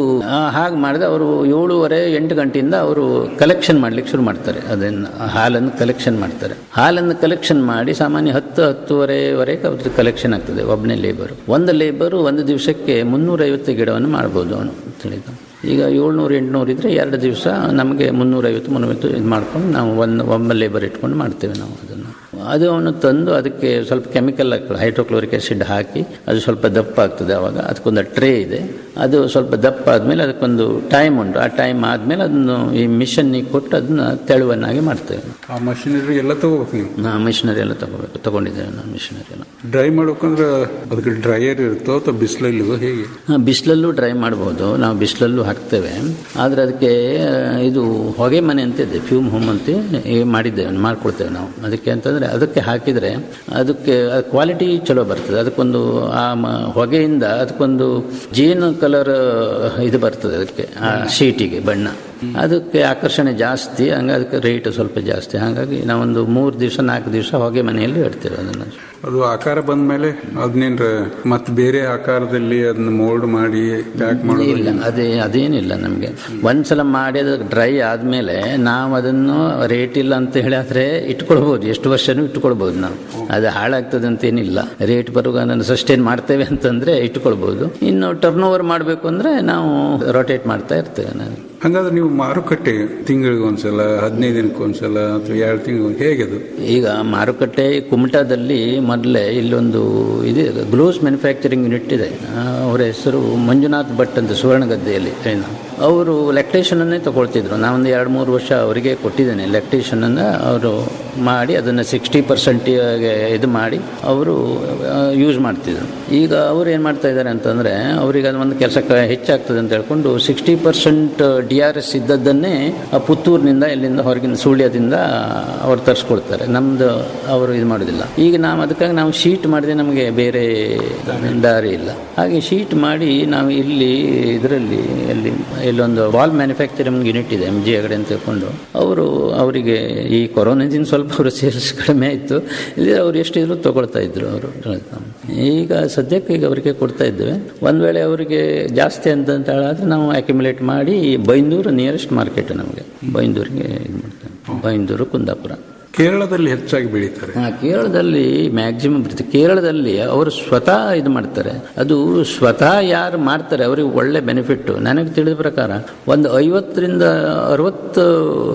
ಹಾಗೆ ಮಾಡಿದ್ರೆ ಅವರು ಏಳುವರೆ ಎಂಟು ಗಂಟೆಯಿಂದ ಅವರು ಕಲೆಕ್ಷನ್ ಮಾಡ್ಲಿಕ್ಕೆ ಶುರು ಮಾಡ್ತಾರೆ ಅದನ್ನು ಹಾಲನ್ನು ಕಲೆಕ್ಷನ್ ಮಾಡ್ತಾರೆ ಹಾಲನ್ನು ಕಲೆಕ್ಷನ್ ಮಾಡಿ ಸಾಮಾನ್ಯ ಹತ್ತು ಹತ್ತುವರೆವರೆಗೆ ಅವ್ರದ್ದು ಕಲೆಕ್ಷನ್ ಆಗ್ತದೆ ಒಬ್ಬನೇ ಲೇಬರು ಒಂದು ಲೇಬರು ಒಂದು ದಿವಸಕ್ಕೆ ಮುನ್ನೂರೈವತ್ತು ಗಿಡವನ್ನು ಮಾಡ್ಬೋದು ಅವನು ತಿಳಿದು ಈಗ ಏಳ್ನೂರು ಎಂಟುನೂರು ಇದ್ದರೆ ಎರಡು ದಿವಸ ನಮಗೆ ಮುನ್ನೂರೈವತ್ತು ಮುನ್ನೂರೈವತ್ತು ಇದು ಮಾಡ್ಕೊಂಡು ನಾವು ಒಂದು ಒಬ್ಬ ಲೇಬರ್ ಇಟ್ಕೊಂಡು ಮಾಡ್ತೇವೆ ನಾವು ಅದನ್ನು ಅದು ಅವನು ತಂದು ಅದಕ್ಕೆ ಸ್ವಲ್ಪ ಕೆಮಿಕಲ್ ಹೈಡ್ರೋಕ್ಲೋರಿಕ್ ಆಸಿಡ್ ಹಾಕಿ ಅದು ಸ್ವಲ್ಪ ದಪ್ಪ ಆಗ್ತದೆ ಅವಾಗ ಅದಕ್ಕೊಂದು ಟ್ರೇ ಇದೆ ಅದು ಸ್ವಲ್ಪ ದಪ್ಪ ಆದಮೇಲೆ ಅದಕ್ಕೊಂದು ಟೈಮ್ ಉಂಟು ಆ ಟೈಮ್ ಆದಮೇಲೆ ಅದನ್ನು ಈ ಮಿಷನ್ನಿಗೆ ಕೊಟ್ಟು ಅದನ್ನ ತೆಳುವನ್ನಾಗಿ ಮಾಡ್ತೇವೆ ಆ ಮಷಿನರಿ ಎಲ್ಲ ತಗೋಬೇಕು ನೀವು ನಾ ಮಿಷನರಿ ಎಲ್ಲ ತಗೋಬೇಕು ತಗೊಂಡಿದ್ದೇವೆ ನಾನು ಮಿಷನರಿ ಎಲ್ಲ ಡ್ರೈ ಮಾಡ್ಬೇಕಂದ್ರೆ ಅದಕ್ಕೆ ಡ್ರೈಯರ್ ಇರುತ್ತೋ ಅಥವಾ ಬಿಸಿಲಲ್ಲಿ ಹೇಗೆ ಹಾಂ ಬಿಸಿಲಲ್ಲೂ ಡ್ರೈ ಮಾಡ್ಬೋದು ನಾವು ಬಿಸಿಲಲ್ಲೂ ಹಾಕ್ತೇವೆ ಆದರೆ ಅದಕ್ಕೆ ಆ, ಇದು ಹೊಗೆ ಮನೆ ಅಂತ ಇದೆ ಫ್ಯೂಮ್ ಹೋಮ್ ಅಂತ ಈ ಮಾಡಿದ್ದೇವೆ ಮಾಡ್ಕೊಡ್ತೇವೆ ನಾವು ಅದಕ್ಕೆ ಅಂತಂದರೆ ಅದಕ್ಕೆ ಹಾಕಿದರೆ ಅದಕ್ಕೆ ಕ್ವಾಲಿಟಿ ಚಲೋ ಬರ್ತದೆ ಅದಕ್ಕೊಂದು ಆ ಮ- ಹೊಗೆಯಿಂದ ಅದಕ್ಕೊಂದು ಜೇನು ಕಲರ್ ಇದು ಬರ್ತದೆ ಅದಕ್ಕೆ ಆ ಶೀಟಿಗೆ ಬಣ್ಣ ಅದಕ್ಕೆ ಆಕರ್ಷಣೆ ಜಾಸ್ತಿ ಹಂಗೆ ಅದಕ್ಕೆ ರೇಟ್ ಸ್ವಲ್ಪ ಜಾಸ್ತಿ ಹಾಗಾಗಿ ನಾವೊಂದು ಮೂರು ದಿವಸ ನಾಲ್ಕು ದಿವಸ ಹೊಗೆ ಮನೆಯಲ್ಲಿ ಇಡ್ತೇವೆ ಅದನ್ನು ಅದು ಆಕಾರ ಬಂದ ಮೇಲೆ ಅದನ್ನೇನ್ರ ಮತ್ತೆ ಬೇರೆ ಆಕಾರದಲ್ಲಿ ಅದನ್ನ ಮೋಲ್ಡ್ ಮಾಡಿ ಪ್ಯಾಕ್ ಮಾಡೋದು ಇಲ್ಲ ಅದೇ ಅದೇನಿಲ್ಲ ನಮಗೆ ಒಂದ್ಸಲ ಮಾಡಿ ಅದು ಡ್ರೈ ಆದಮೇಲೆ ನಾವು ಅದನ್ನು ರೇಟ್ ಇಲ್ಲ ಅಂತ ಹೇಳಿ ಆದರೆ ಇಟ್ಕೊಳ್ಬೋದು ಎಷ್ಟು ವರ್ಷನೂ ಇಟ್ಕೊಳ್ಬೋದು ನಾವು ಅದು ಹಾಳಾಗ್ತದೆ ಅಂತ ಏನಿಲ್ಲ ರೇಟ್ ಬರುವಾಗ ನಾನು ಸಸ್ಟೈನ್ ಮಾಡ್ತೇವೆ ಅಂತಂದ್ರೆ ಇಟ್ಕೊಳ್ಬೋದು ಇನ್ನು ಟರ್ನ್ ಓವರ್ ಮಾಡಬೇಕು ಅಂದ್ರೆ ನಾವು ರೊಟೇಟ್ ಮಾಡ್ತಾ ಇರ್ತೇವೆ ನಾನು ಹಂಗಾದ್ರೆ ನೀವು ಮಾರುಕಟ್ಟೆ ತಿಂಗಳಿಗೆ ಒಂದ್ಸಲ ಹದಿನೈದು ದಿನಕ್ಕೆ ಒಂದ್ಸಲ ಅಥವಾ ಎರಡು ತಿಂಗಳು ಹೇಗೆ ಅದು ಈಗ ಮಾರುಕಟ್ಟೆ ಕುಮಟಾದಲ್ಲಿ ಮೊದಲೇ ಇಲ್ಲೊಂದು ಇದೆ ಗ್ಲೋಸ್ ಮ್ಯಾನುಫ್ಯಾಕ್ಚರಿಂಗ್ ಯೂನಿಟ್ ಇದೆ ಆ, ಅವರ ಹೆಸರು ಮಂಜುನಾಥ್ ಭಟ್ ಅಂತ ಸುವರ್ಣಗದ್ದೆಯಲ್ಲಿ ಏನು ಅವರು ಲ್ಯಾಕ್ಟೇಷನ್ ಅನ್ನೇ ತಗೊಳ್ತಿದ್ರು ನಾವೊಂದು ಎರಡು ಮೂರು ವರ್ಷ ಅವರಿಗೆ ಕೊಟ್ಟಿದ್ದೇನೆ ಲ್ಯಾಕ್ಟೇಷನ್ ಅನ್ನ ಅವರು ಮಾಡಿ ಅದನ್ನು ಸಿಕ್ಸ್ಟಿ ಪರ್ಸೆಂಟ್ ಇದು ಮಾಡಿ ಅವರು ಯೂಸ್ ಮಾಡ್ತಿದ್ರು ಈಗ ಅವ್ರು ಏನು ಮಾಡ್ತಾ ಇದ್ದಾರೆ ಅಂತಂದರೆ ಅವರಿಗೆ ಅದು ಒಂದು ಕೆಲಸ ಹೆಚ್ಚಾಗ್ತದೆ ಅಂತ ಹೇಳ್ಕೊಂಡು sixty percent D R S ಇದ್ದದ್ದನ್ನೇ ಆ ಪುತ್ತೂರಿನಿಂದ ಇಲ್ಲಿಂದ ಹೊರಗಿನ ಸುಳ್ಯದಿಂದ ಅವ್ರು ತರಿಸ್ಕೊಳ್ತಾರೆ ನಮ್ಮದು ಅವರು ಇದು ಮಾಡೋದಿಲ್ಲ ಈಗ ನಾವು ಅದಕ್ಕಾಗಿ ನಾವು ಶೀಟ್ ಮಾಡಿದ್ರೆ ನಮಗೆ ಬೇರೆ ದಾರಿ ಇಲ್ಲ ಹಾಗೆ ಶೀಟ್ ಮಾಡಿ ನಾವು ಇಲ್ಲಿ ಇದರಲ್ಲಿ ಇಲ್ಲಿ ಇಲ್ಲೊಂದು ವಾಲ್ ಮ್ಯಾನುಫ್ಯಾಕ್ಚರಿಂಗ್ ಯೂನಿಟ್ ಇದೆ ಎಮ್ ಜಿ ಹೆಗಡೆ ಅಂತ ಹೇಳ್ಕೊಂಡು ಅವರು ಅವರಿಗೆ ಈ ಕೊರೋನಾದಿಂದ ಸ್ವಲ್ಪ ಅವರು ಸೇಲ್ಸ್ ಕಡಿಮೆ ಆಯಿತು ಇಲ್ಲಿ ಅವ್ರು ಎಷ್ಟಿದ್ರು ತಗೊಳ್ತಾ ಇದ್ರು ಅವರು ಈಗ ಸದ್ಯಕ್ಕೆ ಈಗ ಅವರಿಗೆ ಕೊಡ್ತಾ ಇದ್ದೇವೆ ಒಂದು ವೇಳೆ ಅವರಿಗೆ ಜಾಸ್ತಿ ಅಂತ ಅಂತ ಹೇಳಿದ್ರೆ ನಾವು ಅಕ್ಯುಮುಲೇಟ್ ಮಾಡಿ ಬೈಂದೂರು ನಿಯರೆಸ್ಟ್ ಮಾರ್ಕೆಟ್ ನಮಗೆ ಬೈಂದೂರಿಗೆ ಇದು ಮಾಡ್ತೇವೆ ಬೈಂದೂರು ಕುಂದಾಪುರ ಕೇರಳದಲ್ಲಿ ಹೆಚ್ಚಾಗಿ ಬೆಳೀತಾರೆ ಹಾ, ಕೇರಳದಲ್ಲಿ ಮ್ಯಾಕ್ಸಿಮಮ್ ಬರುತ್ತೆ ಕೇರಳದಲ್ಲಿ ಅವರು ಸ್ವತಃ ಇದು ಮಾಡ್ತಾರೆ ಅದು ಸ್ವತಃ ಯಾರು ಮಾಡ್ತಾರೆ ಅವರಿಗೆ ಒಳ್ಳೆ ಬೆನಿಫಿಟ್ ನನಗೆ ತಿಳಿದ ಪ್ರಕಾರ ಒಂದು ಐವತ್ತರಿಂದ ಅರವತ್ತು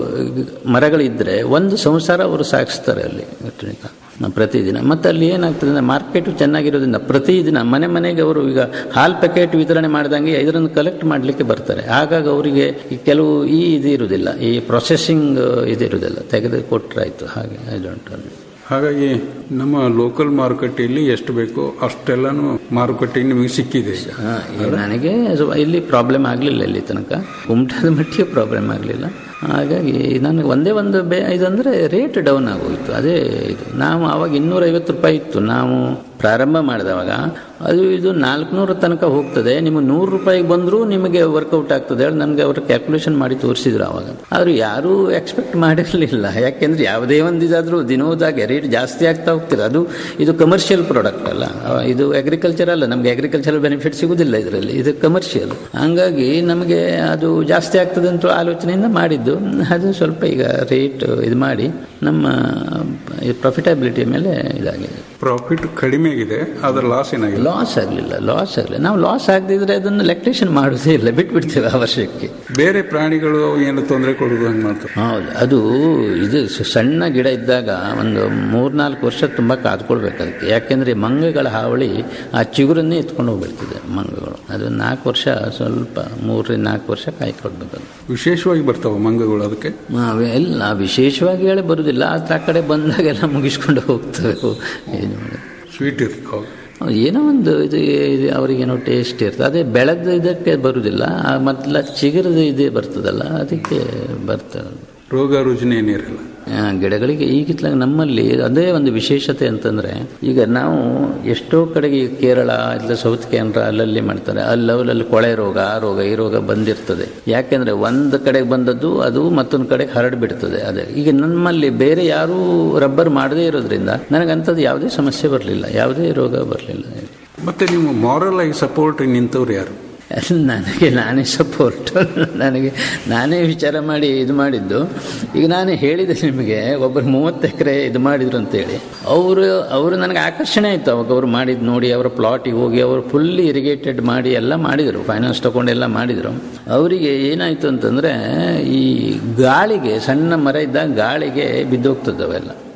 ಮರಗಳಿದ್ರೆ ಒಂದು ಸಂಸಾರ ಅವರು ಸಾಗಿಸ್ತಾರೆ ಅಲ್ಲಿ ಒಟ್ಟಿನಲ್ಲಿ. ಪ್ರತಿದಿನ ಮತ್ತು ಅಲ್ಲಿ ಏನಾಗ್ತದೆ ಅಂದರೆ ಮಾರ್ಕೆಟು ಚೆನ್ನಾಗಿರೋದ್ರಿಂದ ಪ್ರತಿದಿನ ಮನೆ ಮನೆಗೆ ಅವರು ಈಗ ಹಾಲ್ ಪ್ಯಾಕೆಟ್ ವಿತರಣೆ ಮಾಡಿದಂಗೆ ಇದನ್ನು ಕಲೆಕ್ಟ್ ಮಾಡಲಿಕ್ಕೆ ಬರ್ತಾರೆ ಹಾಗಾಗಿ ಅವರಿಗೆ ಈ ಕೆಲವು ಈ ಇದು ಇರುವುದಿಲ್ಲ ಈ ಪ್ರೊಸೆಸಿಂಗ್ ಇದು ಇರುವುದಿಲ್ಲ ತೆಗೆದು ಕೊಟ್ಟರಾಯ್ತು ಹಾಗೆ ಐ ಡೋಂಟ್ ಹಾಗಾಗಿ ನಮ್ಮ ಲೋಕಲ್ ಮಾರುಕಟ್ಟೆಯಲ್ಲಿ ಎಷ್ಟು ಬೇಕೋ ಅಷ್ಟೆಲ್ಲಾನು ಮಾರುಕಟ್ಟೆ ನಿಮಗೆ ಸಿಕ್ಕಿದೆ ಈಗ. ಹಾ, ಈಗ ನನಗೆ ಸ್ವಲ್ಪ ಇಲ್ಲಿ ಪ್ರಾಬ್ಲಮ್ ಆಗಲಿಲ್ಲ ಇಲ್ಲಿ ತನಕ ಕುಮಟಾದ ಮಟ್ಟಿಗೆ ಪ್ರಾಬ್ಲಮ್ ಆಗಲಿಲ್ಲ ಹಾಗಾಗಿ ನನಗೆ ಒಂದೇ ಒಂದು ಬೇ ಇದಂದರೆ ರೇಟ್ ಡೌನ್ ಆಗೋಯ್ತು ಅದೇ ಇದು ನಾವು ಆವಾಗ ಇನ್ನೂರೈವತ್ತು ರೂಪಾಯಿ ಇತ್ತು ನಾವು ಪ್ರಾರಂಭ ಮಾಡಿದವಾಗ ಅದು ಇದು ನಾಲ್ಕುನೂರ ತನಕ ಹೋಗ್ತದೆ ನಿಮಗೆ ನೂರು ರೂಪಾಯಿಗೆ ಬಂದರೂ ನಿಮಗೆ ವರ್ಕೌಟ್ ಆಗ್ತದೆ ಹೇಳಿ ನಮಗೆ ಅವರು ಕ್ಯಾಲ್ಕುಲೇಷನ್ ಮಾಡಿ ತೋರಿಸಿದ್ರು ಆವಾಗ ಆದರೂ ಯಾರೂ ಎಕ್ಸ್ಪೆಕ್ಟ್ ಮಾಡಿರಲಿಲ್ಲ ಯಾಕೆಂದ್ರೆ ಯಾವುದೇ ಒಂದು ಇದಾದರೂ ದಿನೋದಾಗೆ ರೇಟ್ ಜಾಸ್ತಿ ಆಗ್ತಾ ಹೋಗ್ತಿದೆ ಅದು ಇದು ಕಮರ್ಷಿಯಲ್ ಪ್ರಾಡಕ್ಟ್ ಅಲ್ಲ ಅಹ್, ಇದು ಅಗ್ರಿಕಲ್ಚರ್ ಅಲ್ಲ ನಮಗೆ ಅಗ್ರಿಕಲ್ಚರಲ್ ಬೆನಿಫಿಟ್ ಸಿಗುದಿಲ್ಲ ಇದರಲ್ಲಿ ಇದು ಕಮರ್ಷಿಯಲ್ ಹಂಗಾಗಿ ನಮಗೆ ಅದು ಜಾಸ್ತಿ ಆಗ್ತದೆ ಅಂತ ಆಲೋಚನೆಯಿಂದ ಮಾಡಿದ್ದು ಅದು ಸ್ವಲ್ಪ ಈಗ ರೇಟ್ ಇದು ಮಾಡಿ ನಮ್ಮ ಪ್ರಾಫಿಟಬಿಲಿಟಿ ಮೇಲೆ ಇದಾಗಿದೆ ಪ್ರಾಫಿಟ್ ಕಡಿಮೆ ಆಗಿದೆ ಅದರ ಲಾಸ್ ಏನಾಗಿದೆ ಲಾಸ್ ಆಗಲಿಲ್ಲ ಲಾಸ್ ಆಗಲಿಲ್ಲ ನಾವು ಲಾಸ್ ಆಗದಿದ್ರೆ ಅದನ್ನು ಲೆಕ್ಟೇಷನ್ ಮಾಡೋದೇ ಇಲ್ಲ ಬಿಟ್ಬಿಡ್ತೇವೆ ಆ ವರ್ಷಕ್ಕೆ ಬೇರೆ ಪ್ರಾಣಿಗಳು ಏನು ತೊಂದರೆ ಕೊಡೋದು ಹಂಗೆ ಮಾಡ್ತಾರೆ ಹೌದು ಅದು ಇದು ಸ- ಸಣ್ಣ ಗಿಡ ಇದ್ದಾಗ ಒಂದು ಮೂರ್ನಾಲ್ಕು ವರ್ಷ ತುಂಬ ಕಾದ್ಕೊಳ್ಬೇಕು ಅದಕ್ಕೆ ಯಾಕೆಂದರೆ ಮಂಗಗಳ ಹಾವಳಿ ಆ ಚಿಗುರನ್ನೇ ಎತ್ಕೊಂಡು ಹೋಗ್ಬಿಡ್ತದೆ ಮಂಗಗಳು ಅದು ನಾಲ್ಕು ವರ್ಷ ಸ್ವಲ್ಪ ಮೂರರಿಂದ ನಾಲ್ಕು ವರ್ಷ ಕಾಯ್ಕೊಳ್ಬೇಕು ಅದು ವಿಶೇಷವಾಗಿ ಬರ್ತಾವ ಮಂಗಗಳು ಅದಕ್ಕೆ ನಾವೇ ಎಲ್ಲ ವಿಶೇಷವಾಗಿ ಹೇಳಿ ಬರುವುದಿಲ್ಲ ಆ ಕಡೆ ಬಂದಾಗೆಲ್ಲ ಮುಗಿಸ್ಕೊಂಡು ಹೋಗ್ತವೆ ಏನು ಮಾಡೋದು. ಸ್ವೀಟ್ ಇರ್ತಾವ ಹೌದು, ಏನೋ ಒಂದು ಇದು ಇದು ಅವರಿಗೇನೋ ಟೇಸ್ಟ್ ಇರ್ತದೆ ಅದೇ ಬೆಳೆದ ಇದಕ್ಕೆ ಬರುವುದಿಲ್ಲ ಆ ಮೊದಲ ಚಿಗುರದ ಇದೇ ಬರ್ತದಲ್ಲ ಅದಕ್ಕೆ ಬರ್ತದೆ ರೋಗ ರುಜಿನ ಏನಿರಲ್ಲ ಆ, ಗಿಡಗಳಿಗೆ ಈಗಿತ್ಲಾಗ ನಮ್ಮಲ್ಲಿ ಅದೇ ಒಂದು ವಿಶೇಷತೆ ಅಂತಂದ್ರೆ ಈಗ ನಾವು ಎಷ್ಟೋ ಕಡೆಗೆ ಈಗ ಕೇರಳ ಇಲ್ಲ ಸೌತ್ ಕೇಂದ್ರ ಅಲ್ಲಲ್ಲಿ ಮಾಡ್ತಾರೆ ಅಲ್ಲಿ ಅವರಲ್ಲಿ ಕೊಳೆ ರೋಗ ಆ ರೋಗ ಈ ರೋಗ ಬಂದಿರ್ತದೆ ಯಾಕೆಂದ್ರೆ ಒಂದು ಕಡೆಗೆ ಬಂದದ್ದು ಅದು ಮತ್ತೊಂದು ಕಡೆಗೆ ಹರಡ್ಬಿಡ್ತದೆ ಅದೇ ಈಗ ನಮ್ಮಲ್ಲಿ ಬೇರೆ ಯಾರೂ ರಬ್ಬರ್ ಮಾಡದೇ ಇರೋದ್ರಿಂದ ನನಗಂಥದ್ದು ಯಾವುದೇ ಸಮಸ್ಯೆ ಬರಲಿಲ್ಲ ಯಾವುದೇ ರೋಗ ಬರಲಿಲ್ಲ ಮತ್ತೆ ನೀವು ಮಾರಲ್ ಆಗಿ ಸಪೋರ್ಟ್ ನಿಂತವ್ರು ಯಾರು ನನಗೆ ನಾನೇ ಸಪೋರ್ಟ್ ನನಗೆ ನಾನೇ ವಿಚಾರ ಮಾಡಿ ಇದು ಮಾಡಿದ್ದು ಈಗ ನಾನು ಹೇಳಿದೆ ನಿಮಗೆ ಒಬ್ಬರು ಮೂವತ್ತು ಎಕರೆ ಇದು ಮಾಡಿದ್ರು ಅಂತೇಳಿ ಅವರು ಅವರು ನನಗೆ ಆಕರ್ಷಣೆ ಆಯಿತು ಅವಾಗ ಅವರು ಮಾಡಿದ್ದು ನೋಡಿ ಅವರ ಪ್ಲಾಟಿಗೆ ಹೋಗಿ ಅವರು ಫುಲ್ಲಿ ಇರಿಗೇಟೆಡ್ ಮಾಡಿ ಎಲ್ಲ ಮಾಡಿದರು ಫೈನಾನ್ಸ್ ತಗೊಂಡೆಲ್ಲ ಮಾಡಿದರು ಅವರಿಗೆ ಏನಾಯಿತು ಅಂತಂದರೆ ಈ ಗಾಳಿಗೆ ಸಣ್ಣ ಮರ ಇದ್ದಾಗ ಗಾಳಿಗೆ ಬಿದ್ದೋಗ್ತದೆ ಅವೆಲ್ಲ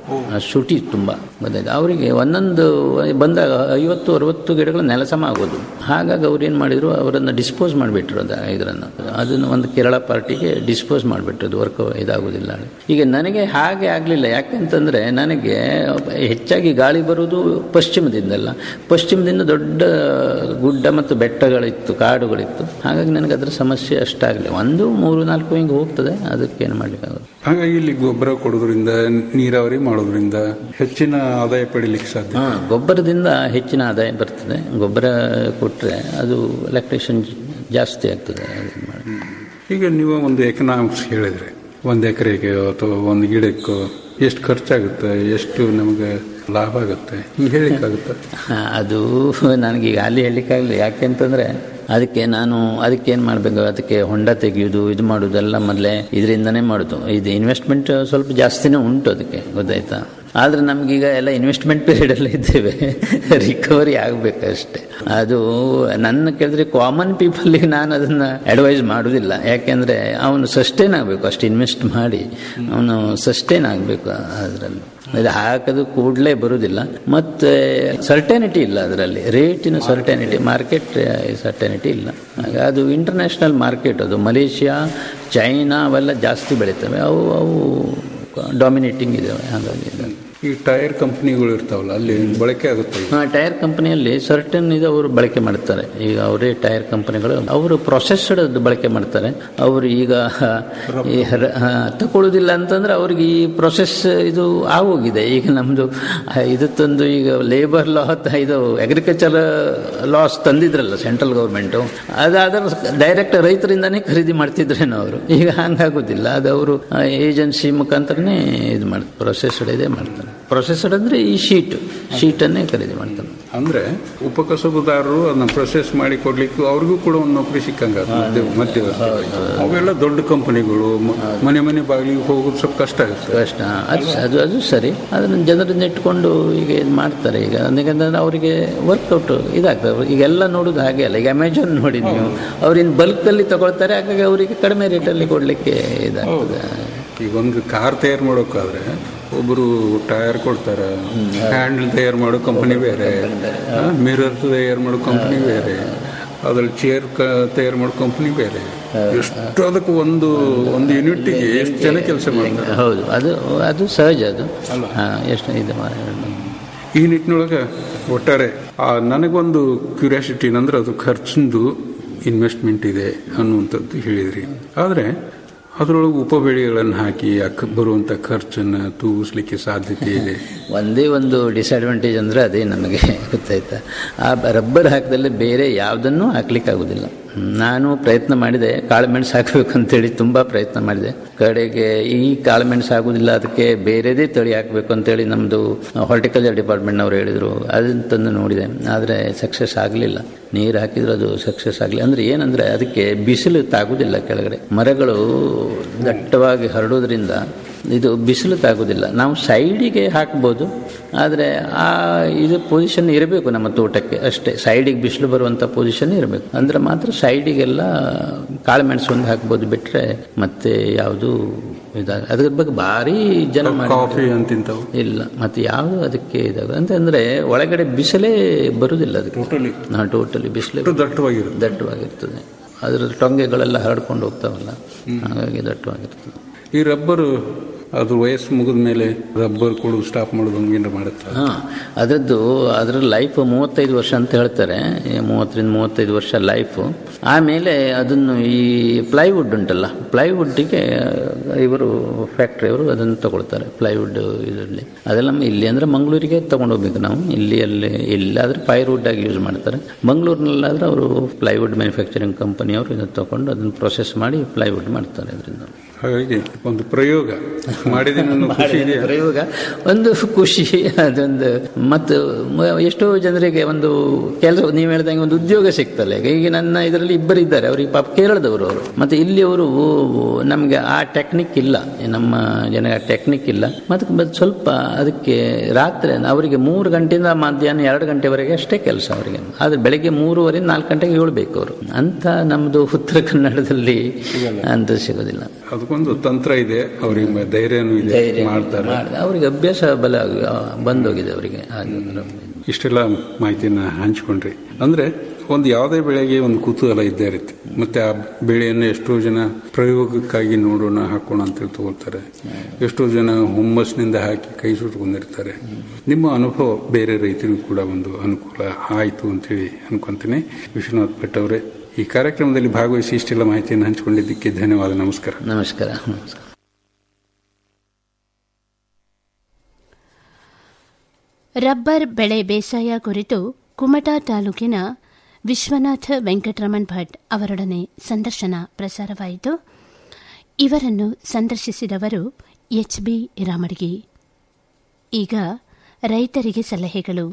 ಆ ಶುಟಿ ತುಂಬ ಗೊತ್ತಾಯ್ತು ಅವರಿಗೆ ಒಂದೊಂದು ಬಂದಾಗ ಐವತ್ತು ಅರವತ್ತು ಗಿಡಗಳು ನೆಲಸಮ ಆಗೋದು ಹಾಗಾಗಿ ಅವ್ರು ಏನು ಮಾಡಿದ್ರು ಅವರನ್ನು ಡಿಸ್ಪೋಸ್ ಮಾಡಿಬಿಟ್ರು ಅದು ಇದರನ್ನು ಅದನ್ನು ಒಂದು ಕೇರಳ ಪಾರ್ಟಿಗೆ ಡಿಸ್ಪೋಸ್ ಮಾಡಿಬಿಟ್ರು ಅದು ವರ್ಕ್ ಇದಾಗೋದಿಲ್ಲ ಈಗ ನನಗೆ ಹಾಗೆ ಆಗಲಿಲ್ಲ ಯಾಕೆಂತಂದರೆ ನನಗೆ ಹೆಚ್ಚಾಗಿ ಗಾಳಿ ಬರುವುದು ಪಶ್ಚಿಮದಿಂದಲ್ಲ ಪಶ್ಚಿಮದಿಂದ ದೊಡ್ಡ ಗುಡ್ಡ ಮತ್ತು ಬೆಟ್ಟಗಳಿತ್ತು ಕಾಡುಗಳಿತ್ತು ಹಾಗಾಗಿ ನನಗೆ ಅದರ ಸಮಸ್ಯೆ ಅಷ್ಟಾಗಲಿ ಒಂದು ಮೂರು ನಾಲ್ಕು ಹಿಂಗೆ ಹೋಗ್ತದೆ ಅದಕ್ಕೇನು ಮಾಡಲಿಕ್ಕಾಗೋದು ಹಾಗಾಗಿ ಇಲ್ಲಿ ಗೊಬ್ಬರ ಕೊಡೋದ್ರಿಂದ ನೀರಾವರಿ ಮಾಡೋದ್ರಿಂದ ಹೆಚ್ಚಿನ ಆದಾಯ ಪಡಿಲಿಕ್ಕೆ ಸಾಧ್ಯ ಹಾಂ ಗೊಬ್ಬರದಿಂದ ಹೆಚ್ಚಿನ ಆದಾಯ ಬರ್ತದೆ ಗೊಬ್ಬರ ಕೊಟ್ಟರೆ ಅದು ಎಲೆಕ್ಟ್ರಿಷನ್ ಜಾಸ್ತಿ ಆಗ್ತದೆ ಅದನ್ನ ಮಾಡಿ. ಈಗ ನೀವು ಒಂದು ಎಕನಾಮಿಕ್ಸ್ ಹೇಳಿದ್ರೆ ಒಂದು ಎಕರೆಗೆ ಅಥವಾ ಒಂದು ಗಿಡಕ್ಕೋ ಎಷ್ಟು ಖರ್ಚಾಗುತ್ತೆ ಎಷ್ಟು ನಮಗೆ ಲಾಭ ಆಗುತ್ತೆ ಹಿಂಗೆ ಹೇಳಿಕ್ಕಾಗುತ್ತೆ ಹಾ, ಅದು ನನಗೀಗ ಅಲ್ಲಿ ಹೇಳಲಿಕ್ಕಾಗಲಿ ಯಾಕೆಂತಂದ್ರೆ ಅದಕ್ಕೆ ನಾನು ಅದಕ್ಕೆ ಏನು ಮಾಡಬೇಕು ಅದಕ್ಕೆ ಹೊಂಡ ತೆಗೆಯೋದು ಇದು ಮಾಡೋದೆಲ್ಲ ಮೊದಲೇ ಇದರಿಂದನೇ ಮಾಡೋದು ಇದು ಇನ್ವೆಸ್ಟ್ಮೆಂಟ್ ಸ್ವಲ್ಪ ಜಾಸ್ತಿನೇ ಉಂಟು ಅದಕ್ಕೆ ಗೊತ್ತಾಯ್ತಾ ಆದರೆ ನಮಗೀಗ ಎಲ್ಲ ಇನ್ವೆಸ್ಟ್ಮೆಂಟ್ ಪೀರಿಯಡಲ್ಲಿ ಇದ್ದೇವೆ ರಿಕವರಿ ಆಗಬೇಕಷ್ಟೆ ಅದು ನನ್ನ ಕೇಳಿದ್ರೆ ಕಾಮನ್ ಪೀಪಲ್ಗೆ ನಾನು ಅದನ್ನು ಅಡ್ವೈಸ್ ಮಾಡೋದಿಲ್ಲ ಯಾಕೆಂದರೆ ಅವನು ಸಸ್ಟೈನ್ ಆಗಬೇಕು ಅಷ್ಟು ಇನ್ವೆಸ್ಟ್ ಮಾಡಿ ಅವನು ಸಸ್ಟೈನ್ ಆಗಬೇಕು ಅದರಲ್ಲಿ ಇದು ಹಾಕೋದು ಕೂಡಲೇ ಬರುವುದಿಲ್ಲ ಮತ್ತು ಸರ್ಟೆನಿಟಿ ಇಲ್ಲ ಅದರಲ್ಲಿ ರೇಟಿನ ಸರ್ಟೆನಿಟಿ ಮಾರ್ಕೆಟ್ ಸರ್ಟೆನಿಟಿ ಇಲ್ಲ ಹಾಗೆ ಅದು ಇಂಟರ್ನ್ಯಾಷನಲ್ ಮಾರ್ಕೆಟ್ ಅದು ಮಲೇಷ್ಯಾ ಚೈನಾ ಅವೆಲ್ಲ ಜಾಸ್ತಿ ಬೆಳೀತವೆ ಅವು ಅವು ಡಾಮಿನೇಟಿಂಗ್ ಇದ್ದಾವೆ ಹಾಗಾಗಿ ಇದು. ಈ ಟೈರ್ ಕಂಪ್ನಿಗಳು ಇರ್ತಾವಲ್ಲ ಅಲ್ಲಿ ಬಳಕೆ ಆಗುತ್ತೆ ಈಗ. ಹಾಂ ಟೈರ್ ಕಂಪನಿಯಲ್ಲಿ ಸರ್ಟನ್ ಇದು ಅವರು ಬಳಕೆ ಮಾಡ್ತಾರೆ ಈಗ ಅವರೇ ಟೈರ್ ಕಂಪನಿಗಳು ಅವರು ಪ್ರೊಸೆಸ್ಡ್ ಬಳಕೆ ಮಾಡ್ತಾರೆ ಅವರು ಈಗ ಈ ರ- ಹಾ, ತಗೊಳ್ಳೋದಿಲ್ಲ ಅಂತಂದ್ರೆ ಅವ್ರಿಗೆ ಈ ಪ್ರೊಸೆಸ್ ಇದು ಆಗೋಗಿದೆ ಈಗ ನಮ್ಮದು ಇದು ತಂದು ಈಗ ಲೇಬರ್ ಲಾ ಇದು ಅಗ್ರಿಕಲ್ಚರ್ ಲಾಸ್ ತಂದಿದ್ರಲ್ಲ ಸೆಂಟ್ರಲ್ ಗೌರ್ಮೆಂಟು ಅದಾದ್ರೆ ಡೈರೆಕ್ಟ್ ರೈತರಿಂದಾನೇ ಖರೀದಿ ಮಾಡ್ತಿದ್ರೇನೋ ಅವರು ಈಗ ಹಂಗಾಗೋದಿಲ್ಲ ಅದು ಅವರು ಏಜೆನ್ಸಿ ಮುಖಾಂತರನೇ ಇದು ಮಾಡ್ತಾರೆ ಪ್ರೊಸೆಸ್ಡ್ ಇದೇ ಮಾಡ್ತಾರೆ ಪ್ರೊಸೆಸ್ಡ್ ಅಂದ್ರೆ ಈ ಶೀಟ್ ಶೀಟನ್ನೇ ಖರೀದಿ ಮಾಡ್ತಾರೆ ಅಂದ್ರೆ ಉಪಕಸಬುದಾರರು ಅದನ್ನ ಪ್ರೊಸೆಸ್ ಮಾಡಿ ಕೊಡ್ಲಿಕ್ಕೂ ಅವ್ರಿಗೂ ಕೂಡ ಒಂದು ನೌಕರಿ ಸಿಕ್ಕಂಗ ಮಧ್ಯವರ್ತಿ ಅವೆಲ್ಲ ದೊಡ್ಡ ಕಂಪನಿಗಳು ಮ- ಮನೆ ಮನೆ ಬಾಗಿಲಿಗೆ ಹೋಗೋದು ಸ್ವಲ್ಪ ಕಷ್ಟ ಆಗುತ್ತೆ ಕಷ್ಟ ಅದು ಅದು ಅದು ಸರಿ ಅದನ್ನು ಜನರನ್ನ ಇಟ್ಕೊಂಡು ಈಗ ಇದು ಮಾಡ್ತಾರೆ ಈಗ ಯಾಕಂದ್ರೆ ಅವರಿಗೆ ವರ್ಕೌಟ್ ಇದಾಗ್ತದೆ ಈಗ ಎಲ್ಲ ನೋಡೋದು ಹಾಗೆ ಅಲ್ಲ ಈಗ ಅಮೆಜಾನ್ ನೋಡಿ ನೀವು ಅವ್ರಿನ್ ಬಲ್ಕಲ್ಲಿ ತಗೊಳ್ತಾರೆ ಹಾಗಾಗಿ ಅವರಿಗೆ ಕಡಿಮೆ ರೇಟಲ್ಲಿ ಕೊಡಲಿಕ್ಕೆ ಇದಾಗ್ತದೆ ಈಗ ಒಂದು ಕಾರ್ ತಯಾರು ಮಾಡೋಕ್ಕಾದ್ರೆ ಒಬ್ಬರು ಟೈರ್ ಕೊಡ್ತಾರೆ ಹ್ಯಾಂಡಲ್ ತಯಾರು ಮಾಡೋ ಕಂಪನಿ ಬೇರೆ ಮಿರರ್ ತಯಾರು ಮಾಡೋ ಕಂಪನಿ ಬೇರೆ ಅದ್ರಲ್ಲಿ ಚೇರ್ ತಯಾರು ಮಾಡೋ ಕಂಪನಿ ಬೇರೆ ಎಷ್ಟು ಅದಕ್ಕೆ ಒಂದು ಒಂದು ಯೂನಿಟ್ಗೆ ಎಷ್ಟು ಜನ ಕೆಲಸ ಮಾಡ್ತಾರೆ ಹೌದು ಅದು ಅದು ಸಹಜ ಅದು ಹಾಂ ಎಷ್ಟು ಇದು ಮಾ- ಈ ನಿಟ್ಟಿನೊಳಗೆ ಒಟ್ಟಾರೆ ಆ, ನನಗೊಂದು ಕ್ಯೂರಿಯಾಸಿಟಿ ಏನಂದ್ರೆ ಅದು ಖರ್ಚಿಂದು ಇನ್ವೆಸ್ಟ್ಮೆಂಟ್ ಇದೆ ಅನ್ನುವಂಥದ್ದು ಹೇಳಿದ್ರಿ ಆದರೆ ಅದರೊಳಗೆ ಉಪಬೆಳೆಗಳನ್ನು ಹಾಕಿ ಅಕ್ಕ ಬರುವಂಥ ಖರ್ಚನ್ನು ತೂಗಿಸ್ಲಿಕ್ಕೆ ಸಾಧ್ಯತೆ ಇದೆ ಒಂದೇ ಒಂದು ಡಿಸ್ಅಡ್ವಾಂಟೇಜ್ ಅಂದರೆ ಅದೇ ನಮಗೆ ಗೊತ್ತಾಯ್ತಾ ಆ ರಬ್ಬರ್ ಹಾಕಿದಲ್ಲಿ ಬೇರೆ ಯಾವುದನ್ನೂ ಹಾಕ್ಲಿಕ್ಕಾಗೋದಿಲ್ಲ ನಾನು ಪ್ರಯತ್ನ ಮಾಡಿದೆ ಕಾಳುಮೆಣಸು ಹಾಕಬೇಕು ಅಂತೇಳಿ ತುಂಬ ಪ್ರಯತ್ನ ಮಾಡಿದೆ ಕಡೆಗೆ ಈ ಕಾಳುಮೆಣಸು ಆಗೋದಿಲ್ಲ ಅದಕ್ಕೆ ಬೇರೆದೇ ತಳಿ ಹಾಕಬೇಕು ಅಂತೇಳಿ ನಮ್ಮದು ಹಾರ್ಟಿಕಲ್ಚರ್ ಡಿಪಾರ್ಟ್ಮೆಂಟ್ನವ್ರು ಹೇಳಿದರು ಅದನ್ನು ತಂದು ನೋಡಿದೆ ಆದರೆ ಸಕ್ಸಸ್ ಆಗಲಿಲ್ಲ ನೀರು ಹಾಕಿದ್ರು ಅದು ಸಕ್ಸಸ್ ಆಗಲಿ ಅಂದರೆ ಏನಂದರೆ ಅದಕ್ಕೆ ಬಿಸಿಲು ತಾಗುದಿಲ್ಲ ಕೆಳಗಡೆ ಮರಗಳು ದಟ್ಟವಾಗಿ ಹರಡೋದ್ರಿಂದ ಇದು ಬಿಸಿಲು ತಾಗೋದಿಲ್ಲ ನಾವು ಸೈಡಿಗೆ ಹಾಕ್ಬೋದು ಆದರೆ ಆ ಇದು ಪೊಸಿಷನ್ ಇರಬೇಕು ನಮ್ಮ ತೋಟಕ್ಕೆ ಅಷ್ಟೇ ಸೈಡಿಗೆ ಬಿಸಿಲು ಬರುವಂಥ ಪೊಸಿಷನ್ ಇರಬೇಕು ಅಂದ್ರೆ ಮಾತ್ರ ಸೈಡಿಗೆಲ್ಲ ಕಾಳುಮೆಣಸು ಒಂದು ಹಾಕ್ಬೋದು ಬಿಟ್ಟರೆ ಮತ್ತೆ ಯಾವುದು ಇದಾಗ ಅದ್ರ ಬಗ್ಗೆ ಭಾರಿ ಜನ ಮಾಡಿದ್ದಾರೆ. ಕಾಫಿ ಅಂತಿಂತವು ಇಲ್ಲ ಮತ್ತೆ ಯಾವುದು ಅದಕ್ಕೆ ಇದಾಗ ಅಂತಂದ್ರೆ ಒಳಗಡೆ ಬಿಸಿಲೇ ಬರುವುದಿಲ್ಲ ಅದಕ್ಕೆ ಟೋಟಲಿ ಹಾಂ ಟೋಟಲಿ ಬಿಸಿಲೇ ದಟ್ಟವಾಗಿರುತ್ತೆ ದಟ್ಟವಾಗಿರ್ತದೆ ಅದರ ಟೊಂಗೆಗಳೆಲ್ಲ ಹರಡ್ಕೊಂಡು ಹೋಗ್ತಾವಲ್ಲ ಹಾಗಾಗಿ ದಟ್ಟವಾಗಿರ್ತದೆ ಈ ರಬ್ಬರ್ ಅದು ವಯಸ್ಸು ಮುಗಿದ ಮೇಲೆ ರಬ್ಬರ್ ಕೊಡೋದು ಸ್ಟಾಪ್ ಮಾಡೋದು ಹಂಗೇನು ಮಾಡುತ್ತೆ ಹಾಂ ಅದರದ್ದು ಅದರ ಲೈಫ್ ಮೂವತ್ತೈದು ವರ್ಷ ಅಂತ ಹೇಳ್ತಾರೆ ಈ ಮೂವತ್ತರಿಂದ ಮೂವತ್ತೈದು ವರ್ಷ ಲೈಫು ಆಮೇಲೆ ಅದನ್ನು ಈ ಪ್ಲೈವುಡ್ ಉಂಟಲ್ಲ ಪ್ಲೈವುಡ್ಡಿಗೆ ಇವರು ಫ್ಯಾಕ್ಟ್ರಿಯವರು ಅದನ್ನು ತಗೊಳ್ತಾರೆ ಪ್ಲೈವುಡ್ ಇದರಲ್ಲಿ ಅದೆಲ್ಲ ಇಲ್ಲಿ ಅಂದರೆ ಮಂಗಳೂರಿಗೆ ತಗೊಂಡು ಹೋಗ್ಬೇಕು ನಾವು ಇಲ್ಲಿ ಅಲ್ಲಿ ಇಲ್ಲಾದರೆ ಪೈರ್ವುಡ್ ಆಗಿ ಯೂಸ್ ಮಾಡ್ತಾರೆ ಮಂಗಳೂರಿನಲ್ಲಾದರೆ ಅವರು ಪ್ಲೈವುಡ್ ಮ್ಯಾನುಫ್ಯಾಕ್ಚರಿಂಗ್ ಕಂಪನಿಯವರು ಇದನ್ನು ತಗೊಂಡು ಅದನ್ನು ಪ್ರೊಸೆಸ್ ಮಾಡಿ ಪ್ಲೈವುಡ್ ಮಾಡ್ತಾರೆ ಅದರಿಂದ ಹಾಗಾಗಿ ಒಂದು ಪ್ರಯೋಗ ಮಾಡಿದ್ದೀನಿ ಅನ್ನೋ ಖುಷಿ ಇದೆಯಾ ಪ್ರಯೋಗ ಒಂದು ಖುಷಿ ಅದೊಂದು ಮತ್ತು ಮ- ಎಷ್ಟೋ ಜನರಿಗೆ ಒಂದು ಕೆಲಸ ನೀವು ಹೇಳ್ದಂಗೆ ಒಂದು ಉದ್ಯೋಗ ಸಿಗ್ತಲ್ಲ ಈಗ ಈಗ ನನ್ನ ಇದರಲ್ಲಿ ಇಬ್ಬರು ಇದ್ದಾರೆ ಅವ್ರಿಗೆ ಪಾಪ ಕೇರಳದವರು ಅವರು ಮತ್ತೆ ಇಲ್ಲಿ ಅವರು ನಮಗೆ ಆ ಟೆಕ್ನಿಕ್ ಇಲ್ಲ ನಮ್ಮ ಜನ ಟೆಕ್ನಿಕ್ ಇಲ್ಲ ಮತ್ತೆ ಮತ್ತೆ ಸ್ವಲ್ಪ ಅದಕ್ಕೆ ರಾತ್ರಿ ಅವರಿಗೆ ಮೂರು ಗಂಟೆಯಿಂದ ಮಧ್ಯಾಹ್ನ ಎರಡು ಗಂಟೆವರೆಗೆ ಅಷ್ಟೇ ಕೆಲಸ ಅವರಿಗೆ ಆದರೆ ಬೆಳಗ್ಗೆ ಮೂರುವರೆ ನಾಲ್ಕು ಗಂಟೆಗೆ ಏಳ್ಬೇಕು ಅವರು ಅಂತ ನಮ್ಮದು ಉತ್ತರ ಕನ್ನಡದಲ್ಲಿ ಅಂತ ಸಿಗೋದಿಲ್ಲ ಅದಕ್ಕೊಂದು ಅದಕ್ಕೊಂದು ತಂತ್ರ ಇದೆ ಅವರಿಗೆ ಧೈರ್ಯನೂ ಇದೆ ಧೈರ್ಯ ಮಾಡ್ತಾರೆ ಮಾಡ್ದೆ. ಅವ್ರಿಗೆ ಅಭ್ಯಾಸ ಬಲ ಆಗಿ- ಆ, ಬಂದೋಗಿದೆ ಅವರಿಗೆ ಹಾಗೆ ಇಷ್ಟೆಲ್ಲ ಮಾಹಿತಿನ ಹಂಚ್ಕೊಂಡ್ರಿ ಅಂದ್ರೆ ಒಂದು ಯಾವುದೇ ಬೆಳೆಗೆ ಒಂದು ಕುತೂಹಲ ಇದ್ದೇ ಇರುತ್ತೆ ಮತ್ತೆ ಆ ಬೆಳೆಯನ್ನು ಎಷ್ಟೋ ಜನ ಪ್ರಯೋಗಕ್ಕಾಗಿ ನೋಡೋಣ ಹಾಕೋಣ ಅಂತೇಳಿ ತಗೊಳ್ತಾರೆ ಎಷ್ಟೋ ಜನ ಹುಮ್ಮಸ್ನಿಂದ ಹಾಕಿ ಕೈ ಸುಟ್ಕೊಂಡಿರ್ತಾರೆ ನಿಮ್ಮ ಅನುಭವ ಬೇರೆ ರೈತರಿಗೂ ಕೂಡ ಒಂದು ಅನುಕೂಲ ಆಯಿತು ಅಂತೇಳಿ ಅನ್ಕೊಂತೀನಿ ವಿಶ್ವನಾಥ್ ಭಟ್ ಅವರೇ ಈ ಕಾರ್ಯಕ್ರಮದಲ್ಲಿ ಭಾಗವಹಿಸಿ ಇಷ್ಟೆಲ್ಲ ಮಾಹಿತಿಯನ್ನು ಹಂಚಿಕೊಂಡಿದ್ದಕ್ಕೆ ಧನ್ಯವಾದ ನಮಸ್ಕಾರ ನಮಸ್ಕಾರ ನಮಸ್ಕಾರ ರಬ್ಬರ್ ಬೆಳೆ ಬೇಸಾಯ ಕುರಿತು ಕುಮಟಾ ತಾಲೂಕಿನ ವಿಶ್ವನಾಥ ವೆಂಕಟರಮಣ್ ಭಟ್ ಅವರೊಡನೆ ಸಂದರ್ಶನ ಪ್ರಸಾರವಾಯಿತು ಇವರನ್ನು ಸಂದರ್ಶಿಸಿದವರು ಎಚ್ ಬಿ ರಾಮಡ್ಗಿ ಈಗ ರೈತರಿಗೆ ಸಲಹೆಗಳು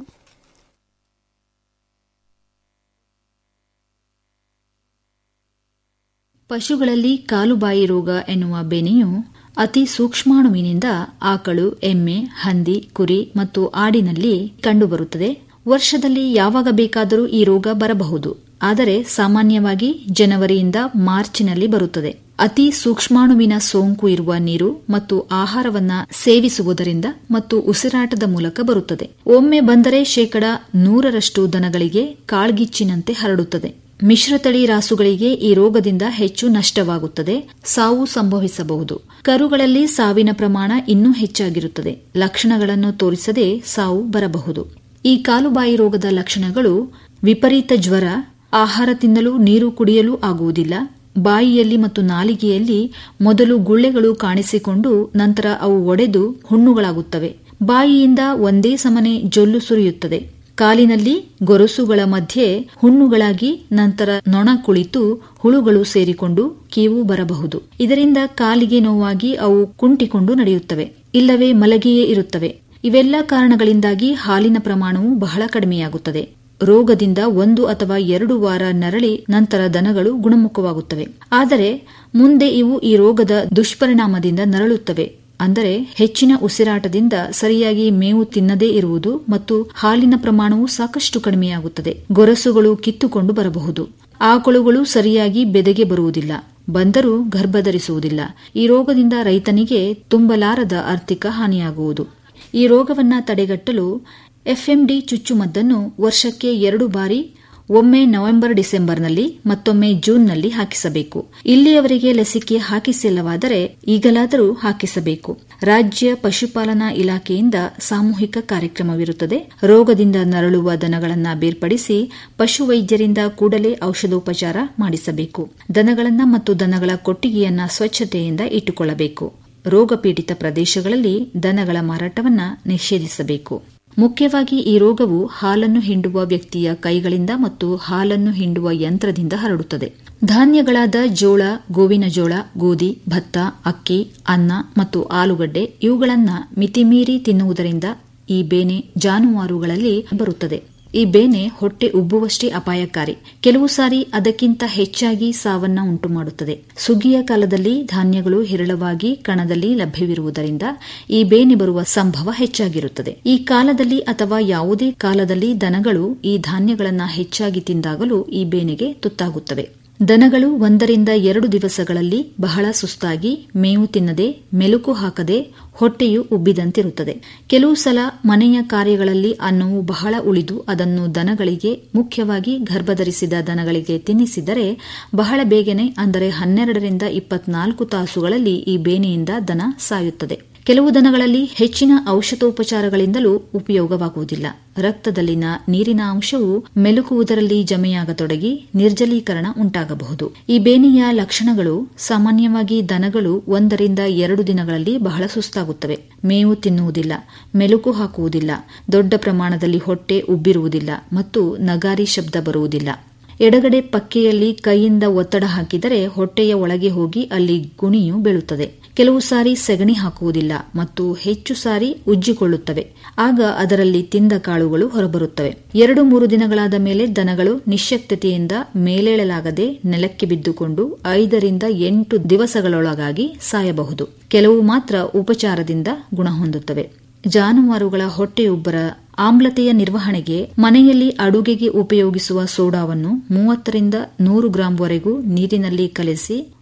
ಪಶುಗಳಲ್ಲಿ ಕಾಲುಬಾಯಿ ರೋಗ ಎನ್ನುವ ಬೇನೆಯು ಅತಿ ಸೂಕ್ಷ್ಮಾಣುವಿನಿಂದ ಆಕಳು ಎಮ್ಮೆ ಹಂದಿ ಕುರಿ ಮತ್ತು ಆಡಿನಲ್ಲಿ ಕಂಡುಬರುತ್ತದೆ ವರ್ಷದಲ್ಲಿ ಯಾವಾಗ ಬೇಕಾದರೂ ಈ ರೋಗ ಬರಬಹುದು ಆದರೆ ಸಾಮಾನ್ಯವಾಗಿ ಜನವರಿಯಿಂದ ಮಾರ್ಚಿನಲ್ಲಿ ಬರುತ್ತದೆ ಅತಿ ಸೂಕ್ಷ್ಮಾಣುವಿನ ಸೋಂಕು ಇರುವ ನೀರು ಮತ್ತು ಆಹಾರವನ್ನ ಸೇವಿಸುವುದರಿಂದ ಮತ್ತು ಉಸಿರಾಟದ ಮೂಲಕ ಬರುತ್ತದೆ ಒಮ್ಮೆ ಬಂದರೆ ಶೇಕಡ ನೂರರಷ್ಟು ದನಗಳಿಗೆ ಕಾಳ್ಗಿಚ್ಚಿನಂತೆ ಹರಡುತ್ತದೆ ಮಿಶ್ರತಳಿ ರಾಸುಗಳಿಗೆ ಈ ರೋಗದಿಂದ ಹೆಚ್ಚು ನಷ್ಟವಾಗುತ್ತದೆ ಸಾವು ಸಂಭವಿಸಬಹುದು ಕರುಗಳಲ್ಲಿ ಸಾವಿನ ಪ್ರಮಾಣ ಇನ್ನೂ ಹೆಚ್ಚಾಗಿರುತ್ತದೆ ಲಕ್ಷಣಗಳನ್ನು ತೋರಿಸದೆ ಸಾವು ಬರಬಹುದು ಈ ಕಾಲುಬಾಯಿ ರೋಗದ ಲಕ್ಷಣಗಳು ವಿಪರೀತ ಜ್ವರ ಆಹಾರ ತಿನ್ನಲು ನೀರು ಕುಡಿಯಲು ಆಗುವುದಿಲ್ಲ ಬಾಯಿಯಲ್ಲಿ ಮತ್ತು ನಾಲಿಗೆಯಲ್ಲಿ ಮೊದಲು ಗುಳ್ಳೆಗಳು ಕಾಣಿಸಿಕೊಂಡು ನಂತರ ಅವು ಒಡೆದು ಹುಣ್ಣುಗಳಾಗುತ್ತವೆ ಬಾಯಿಯಿಂದ ಒಂದೇ ಸಮನೆ ಜೊಲ್ಲು ಸುರಿಯುತ್ತದೆ ಕಾಲಿನಲ್ಲಿ ಗೊರಸುಗಳ ಮಧ್ಯೆ ಹುಣ್ಣುಗಳಾಗಿ ನಂತರ ನೊಣ ಕುಳಿತು ಹುಳುಗಳು ಸೇರಿಕೊಂಡು ಕೀವು ಬರಬಹುದು ಇದರಿಂದ ಕಾಲಿಗೆ ನೋವಾಗಿ ಅವು ಕುಂಟಿಕೊಂಡು ನಡೆಯುತ್ತವೆ ಇಲ್ಲವೇ ಮಲಗಿಯೇ ಇರುತ್ತವೆ ಇವೆಲ್ಲ ಕಾರಣಗಳಿಂದಾಗಿ ಹಾಲಿನ ಪ್ರಮಾಣವು ಬಹಳ ಕಡಿಮೆಯಾಗುತ್ತದೆ ರೋಗದಿಂದ ಒಂದು ಅಥವಾ ಎರಡು ವಾರ ನರಳಿ ನಂತರ ದನಗಳು ಗುಣಮುಖವಾಗುತ್ತವೆ ಆದರೆ ಮುಂದೆ ಇವು ಈ ರೋಗದ ದುಷ್ಪರಿಣಾಮದಿಂದ ನರಳುತ್ತವೆ ಅಂದರೆ ಹೆಚ್ಚಿನ ಉಸಿರಾಟದಿಂದ ಸರಿಯಾಗಿ ಮೇವು ತಿನ್ನದೇ ಇರುವುದು ಮತ್ತು ಹಾಲಿನ ಪ್ರಮಾಣವು ಸಾಕಷ್ಟು ಕಡಿಮೆಯಾಗುತ್ತದೆ ಗೊರಸುಗಳು ಕಿತ್ತುಕೊಂಡು ಬರಬಹುದು ಆಕಳುಗಳು ಸರಿಯಾಗಿ ಬೆದೆಗೆ ಬರುವುದಿಲ್ಲ ಬಂದರೂ ಗರ್ಭಧರಿಸುವುದಿಲ್ಲ ಈ ರೋಗದಿಂದ ರೈತನಿಗೆ ತುಂಬಲಾರದ ಆರ್ಥಿಕ ಹಾನಿಯಾಗುವುದು ಈ ರೋಗವನ್ನ ತಡೆಗಟ್ಟಲು ಎಫ್ಎಂಡಿ ಚುಚ್ಚುಮದ್ದನ್ನು ವರ್ಷಕ್ಕೆ ಎರಡು ಬಾರಿ ಒಮ್ಮೆ ನವೆಂಬರ್ ಡಿಸೆಂಬರ್ನಲ್ಲಿ ಮತ್ತೊಮ್ಮೆ ಜೂನ್ನಲ್ಲಿ ಹಾಕಿಸಬೇಕು ಇಲ್ಲಿಯವರೆಗೆ ಲಸಿಕೆ ಹಾಕಿಸಿಲ್ಲವಾದರೆ ಈಗಲಾದರೂ ಹಾಕಿಸಬೇಕು ರಾಜ್ಯ ಪಶುಪಾಲನಾ ಇಲಾಖೆಯಿಂದ ಸಾಮೂಹಿಕ ಕಾರ್ಯಕ್ರಮವಿರುತ್ತದೆ ರೋಗದಿಂದ ನರಳುವ ದನಗಳನ್ನು ಬೇರ್ಪಡಿಸಿ ಪಶುವೈದ್ಯರಿಂದ ಕೂಡಲೇ ಔಷಧೋಪಚಾರ ಮಾಡಿಸಬೇಕು ದನಗಳನ್ನ ಮತ್ತು ದನಗಳ ಕೊಟ್ಟಿಗೆಯನ್ನ ಸ್ವಚ್ಛತೆಯಿಂದ ಇಟ್ಟುಕೊಳ್ಳಬೇಕು ರೋಗಪೀಡಿತ ಪ್ರದೇಶಗಳಲ್ಲಿ ದನಗಳ ಮಾರಾಟವನ್ನ ನಿಷೇಧಿಸಬೇಕು ಮುಖ್ಯವಾಗಿ ಈ ರೋಗವು ಹಾಲನ್ನು ಹಿಂಡುವ ವ್ಯಕ್ತಿಯ ಕೈಗಳಿಂದ ಮತ್ತು ಹಾಲನ್ನು ಹಿಂಡುವ ಯಂತ್ರದಿಂದ ಹರಡುತ್ತದೆ ಧಾನ್ಯಗಳಾದ ಜೋಳ ಗೋವಿನ ಜೋಳ ಗೋಧಿ ಭತ್ತ ಅಕ್ಕಿ ಅನ್ನ ಮತ್ತು ಆಲೂಗಡ್ಡೆ ಇವುಗಳನ್ನು ಮಿತಿಮೀರಿ ತಿನ್ನುವುದರಿಂದ ಈ ಬೇನೆ ಜಾನುವಾರುಗಳಲ್ಲಿ ಬರುತ್ತದೆ ಈ ಬೇನೆ ಹೊಟ್ಟೆ ಉಬ್ಬುವಷ್ಟೇ ಅಪಾಯಕಾರಿ ಕೆಲವು ಸಾರಿ ಅದಕ್ಕಿಂತ ಹೆಚ್ಚಾಗಿ ಸಾವನ್ನ ಉಂಟುಮಾಡುತ್ತದೆ ಸುಗ್ಗಿಯ ಕಾಲದಲ್ಲಿ ಧಾನ್ಯಗಳು ಹೇರಳವಾಗಿ ಕಣದಲ್ಲಿ ಲಭ್ಯವಿರುವುದರಿಂದ ಈ ಬೇನೆ ಬರುವ ಸಂಭವ ಹೆಚ್ಚಾಗಿರುತ್ತದೆ ಈ ಕಾಲದಲ್ಲಿ ಅಥವಾ ಯಾವುದೇ ಕಾಲದಲ್ಲಿ ದನಗಳು ಈ ಧಾನ್ಯಗಳನ್ನು ಹೆಚ್ಚಾಗಿ ತಿಂದಾಗಲೂ ಈ ಬೇನೆಗೆ ತುತ್ತಾಗುತ್ತವೆ ದನಗಳು ಒಂದರಿಂದ ಎರಡು ದಿವಸಗಳಲ್ಲಿ ಬಹಳ ಸುಸ್ತಾಗಿ ಮೇವು ತಿನ್ನದೆ ಮೆಲುಕು ಹಾಕದೆ ಹೊಟ್ಟೆಯು ಉಬ್ಬಿದಂತಿರುತ್ತದೆ ಕೆಲವು ಸಲ ಮನೆಯ ಕಾರ್ಯಗಳಲ್ಲಿ ಅನ್ನವು ಬಹಳ ಉಳಿದು ಅದನ್ನು ದನಗಳಿಗೆ ಮುಖ್ಯವಾಗಿ ಗರ್ಭಧರಿಸಿದ ದನಗಳಿಗೆ ತಿನ್ನಿಸಿದರೆ ಬಹಳ ಬೇಗನೆ ಅಂದರೆ ಹನ್ನೆರಡರಿಂದ ಇಪ್ಪತ್ನಾಲ್ಕು ತಾಸುಗಳಲ್ಲಿ ಈ ಬೇನೆಯಿಂದ ದನ ಸಾಯುತ್ತದೆ ಕೆಲವು ದನಗಳಲ್ಲಿ ಹೆಚ್ಚಿನ ಔಷಧೋಪಚಾರಗಳಿಂದಲೂ ಉಪಯೋಗವಾಗುವುದಿಲ್ಲ ರಕ್ತದಲ್ಲಿನ ನೀರಿನ ಅಂಶವು ಮೆಲುಕುವುದರಲ್ಲಿ ಜಮೆಯಾಗತೊಡಗಿ ನಿರ್ಜಲೀಕರಣ ಉಂಟಾಗಬಹುದು ಈ ಬೇನೆಯ ಲಕ್ಷಣಗಳು ಸಾಮಾನ್ಯವಾಗಿ ದನಗಳು ಒಂದರಿಂದ ಎರಡು ದಿನಗಳಲ್ಲಿ ಬಹಳ ಸುಸ್ತಾಗುತ್ತವೆ ಮೇವು ತಿನ್ನುವುದಿಲ್ಲ ಮೆಲುಕು ಹಾಕುವುದಿಲ್ಲ ದೊಡ್ಡ ಪ್ರಮಾಣದಲ್ಲಿ ಹೊಟ್ಟೆ ಉಬ್ಬಿರುವುದಿಲ್ಲ ಮತ್ತು ನಗಾರಿ ಶಬ್ದ ಬರುವುದಿಲ್ಲ ಎಡಗಡೆ ಪಕ್ಕೆಯಲ್ಲಿ ಕೈಯಿಂದ ಒತ್ತಡ ಹಾಕಿದರೆ ಹೊಟ್ಟೆಯ ಒಳಗೆ ಹೋಗಿ ಅಲ್ಲಿ ಗುಣಿಯು ಬೀಳುತ್ತದೆ ಕೆಲವು ಸಾರಿ ಸೆಗಣಿ ಹಾಕುವುದಿಲ್ಲ ಮತ್ತು ಹೆಚ್ಚು ಸಾರಿ ಉಜ್ಜಿಕೊಳ್ಳುತ್ತವೆ ಆಗ ಅದರಲ್ಲಿ ತಿಂದ ಕಾಳುಗಳು ಹೊರಬರುತ್ತವೆ ಎರಡು ಮೂರು ದಿನಗಳಾದ ಮೇಲೆ ದನಗಳು ನಿಶ್ಶಕ್ತತೆಯಿಂದ ಮೇಲೇಳಲಾಗದೆ ನೆಲಕ್ಕೆ ಬಿದ್ದುಕೊಂಡು ಐದರಿಂದ ಎಂಟು ದಿವಸಗಳೊಳಗಾಗಿ ಸಾಯಬಹುದು ಕೆಲವು ಮಾತ್ರ ಉಪಚಾರದಿಂದ ಗುಣ ಹೊಂದುತ್ತವೆ ಜಾನುವಾರುಗಳ ಹೊಟ್ಟೆಯುಬ್ಬರ ಆಮ್ಲತೆಯ ನಿರ್ವಹಣೆಗೆ ಮನೆಯಲ್ಲಿ ಅಡುಗೆಗೆ ಉಪಯೋಗಿಸುವ ಸೋಡಾವನ್ನು ಮೂವತ್ತರಿಂದ ನೂರು ಗ್ರಾಂವರೆಗೂ ನೀರಿನಲ್ಲಿ ಕಲೆಸಿ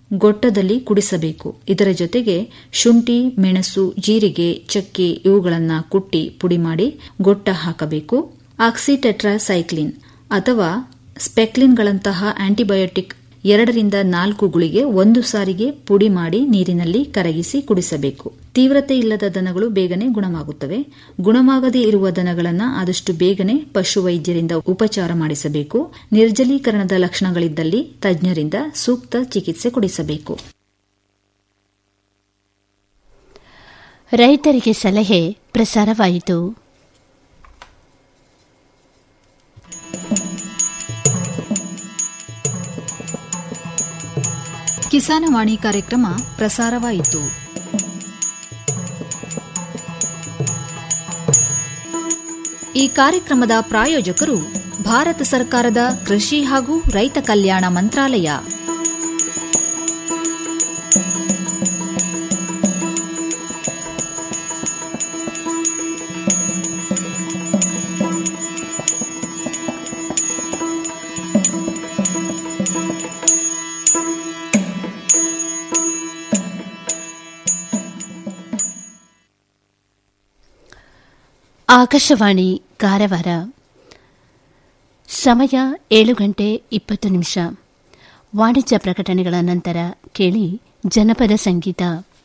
ಗೊಟ್ಟದಲ್ಲಿ ಕುಡಿಸಬೇಕು ಇದರ ಜೊತೆಗೆ ಶುಂಠಿ ಮೆಣಸು ಜೀರಿಗೆ ಚಕ್ಕೆ ಇವುಗಳನ್ನು ಕುಟ್ಟಿ ಪುಡಿ ಮಾಡಿ ಗೊಟ್ಟ ಹಾಕಬೇಕು ಆಕ್ಸಿಟೆಟ್ರಾಸೈಕ್ಲಿನ್ ಅಥವಾ ಸ್ಪೆಕ್ಲಿನ್ಗಳಂತಹ ಆಂಟಿಬಯೋಟಿಕ್ ಎರಡರಿಂದ ನಾಲ್ಕು ಗುಳಿಗೆ ಒಂದು ಸಾರಿಗೆ ಪುಡಿ ಮಾಡಿ ನೀರಿನಲ್ಲಿ ಕರಗಿಸಿ ಕುಡಿಸಬೇಕು ತೀವ್ರತೆ ಇಲ್ಲದ ದನಗಳು ಬೇಗನೆ ಗುಣವಾಗುತ್ತವೆ ಗುಣವಾಗದೇ ಇರುವ ದನಗಳನ್ನು ಆದಷ್ಟು ಬೇಗನೆ ಪಶುವೈದ್ಯರಿಂದ ಉಪಚಾರ ಮಾಡಿಸಬೇಕು ನಿರ್ಜಲೀಕರಣದ ಲಕ್ಷಣಗಳಿದ್ದಲ್ಲಿ ತಜ್ಞರಿಂದ ಸೂಕ್ತ ಚಿಕಿತ್ಸೆ ಕೊಡಿಸಬೇಕು ರೈತರಿಗೆ ಸಲಹೆ ಪ್ರಸಾರವಾಯಿತು ಕಿಸಾನವಾಣಿ ಕಾರ್ಯಕ್ರಮ ಪ್ರಸಾರವಾಯಿತು ಈ ಕಾರ್ಯಕ್ರಮದ ಪ್ರಾಯೋಜಕರು ಭಾರತ ಸರ್ಕಾರದ ಕೃಷಿ ಹಾಗೂ ರೈತ ಕಲ್ಯಾಣ ಮಂತ್ರಾಲಯ ಆಕಾಶವಾಣಿ ಕಾರವಾರ ಸಮಯ ಏಳು ಗಂಟೆ ಇಪ್ಪತ್ತು ನಿಮಿಷ ವಾಣಿಜ್ಯ ಪ್ರಕಟಣೆಗಳ ನಂತರ ಕೇಳಿ ಜನಪದ ಸಂಗೀತ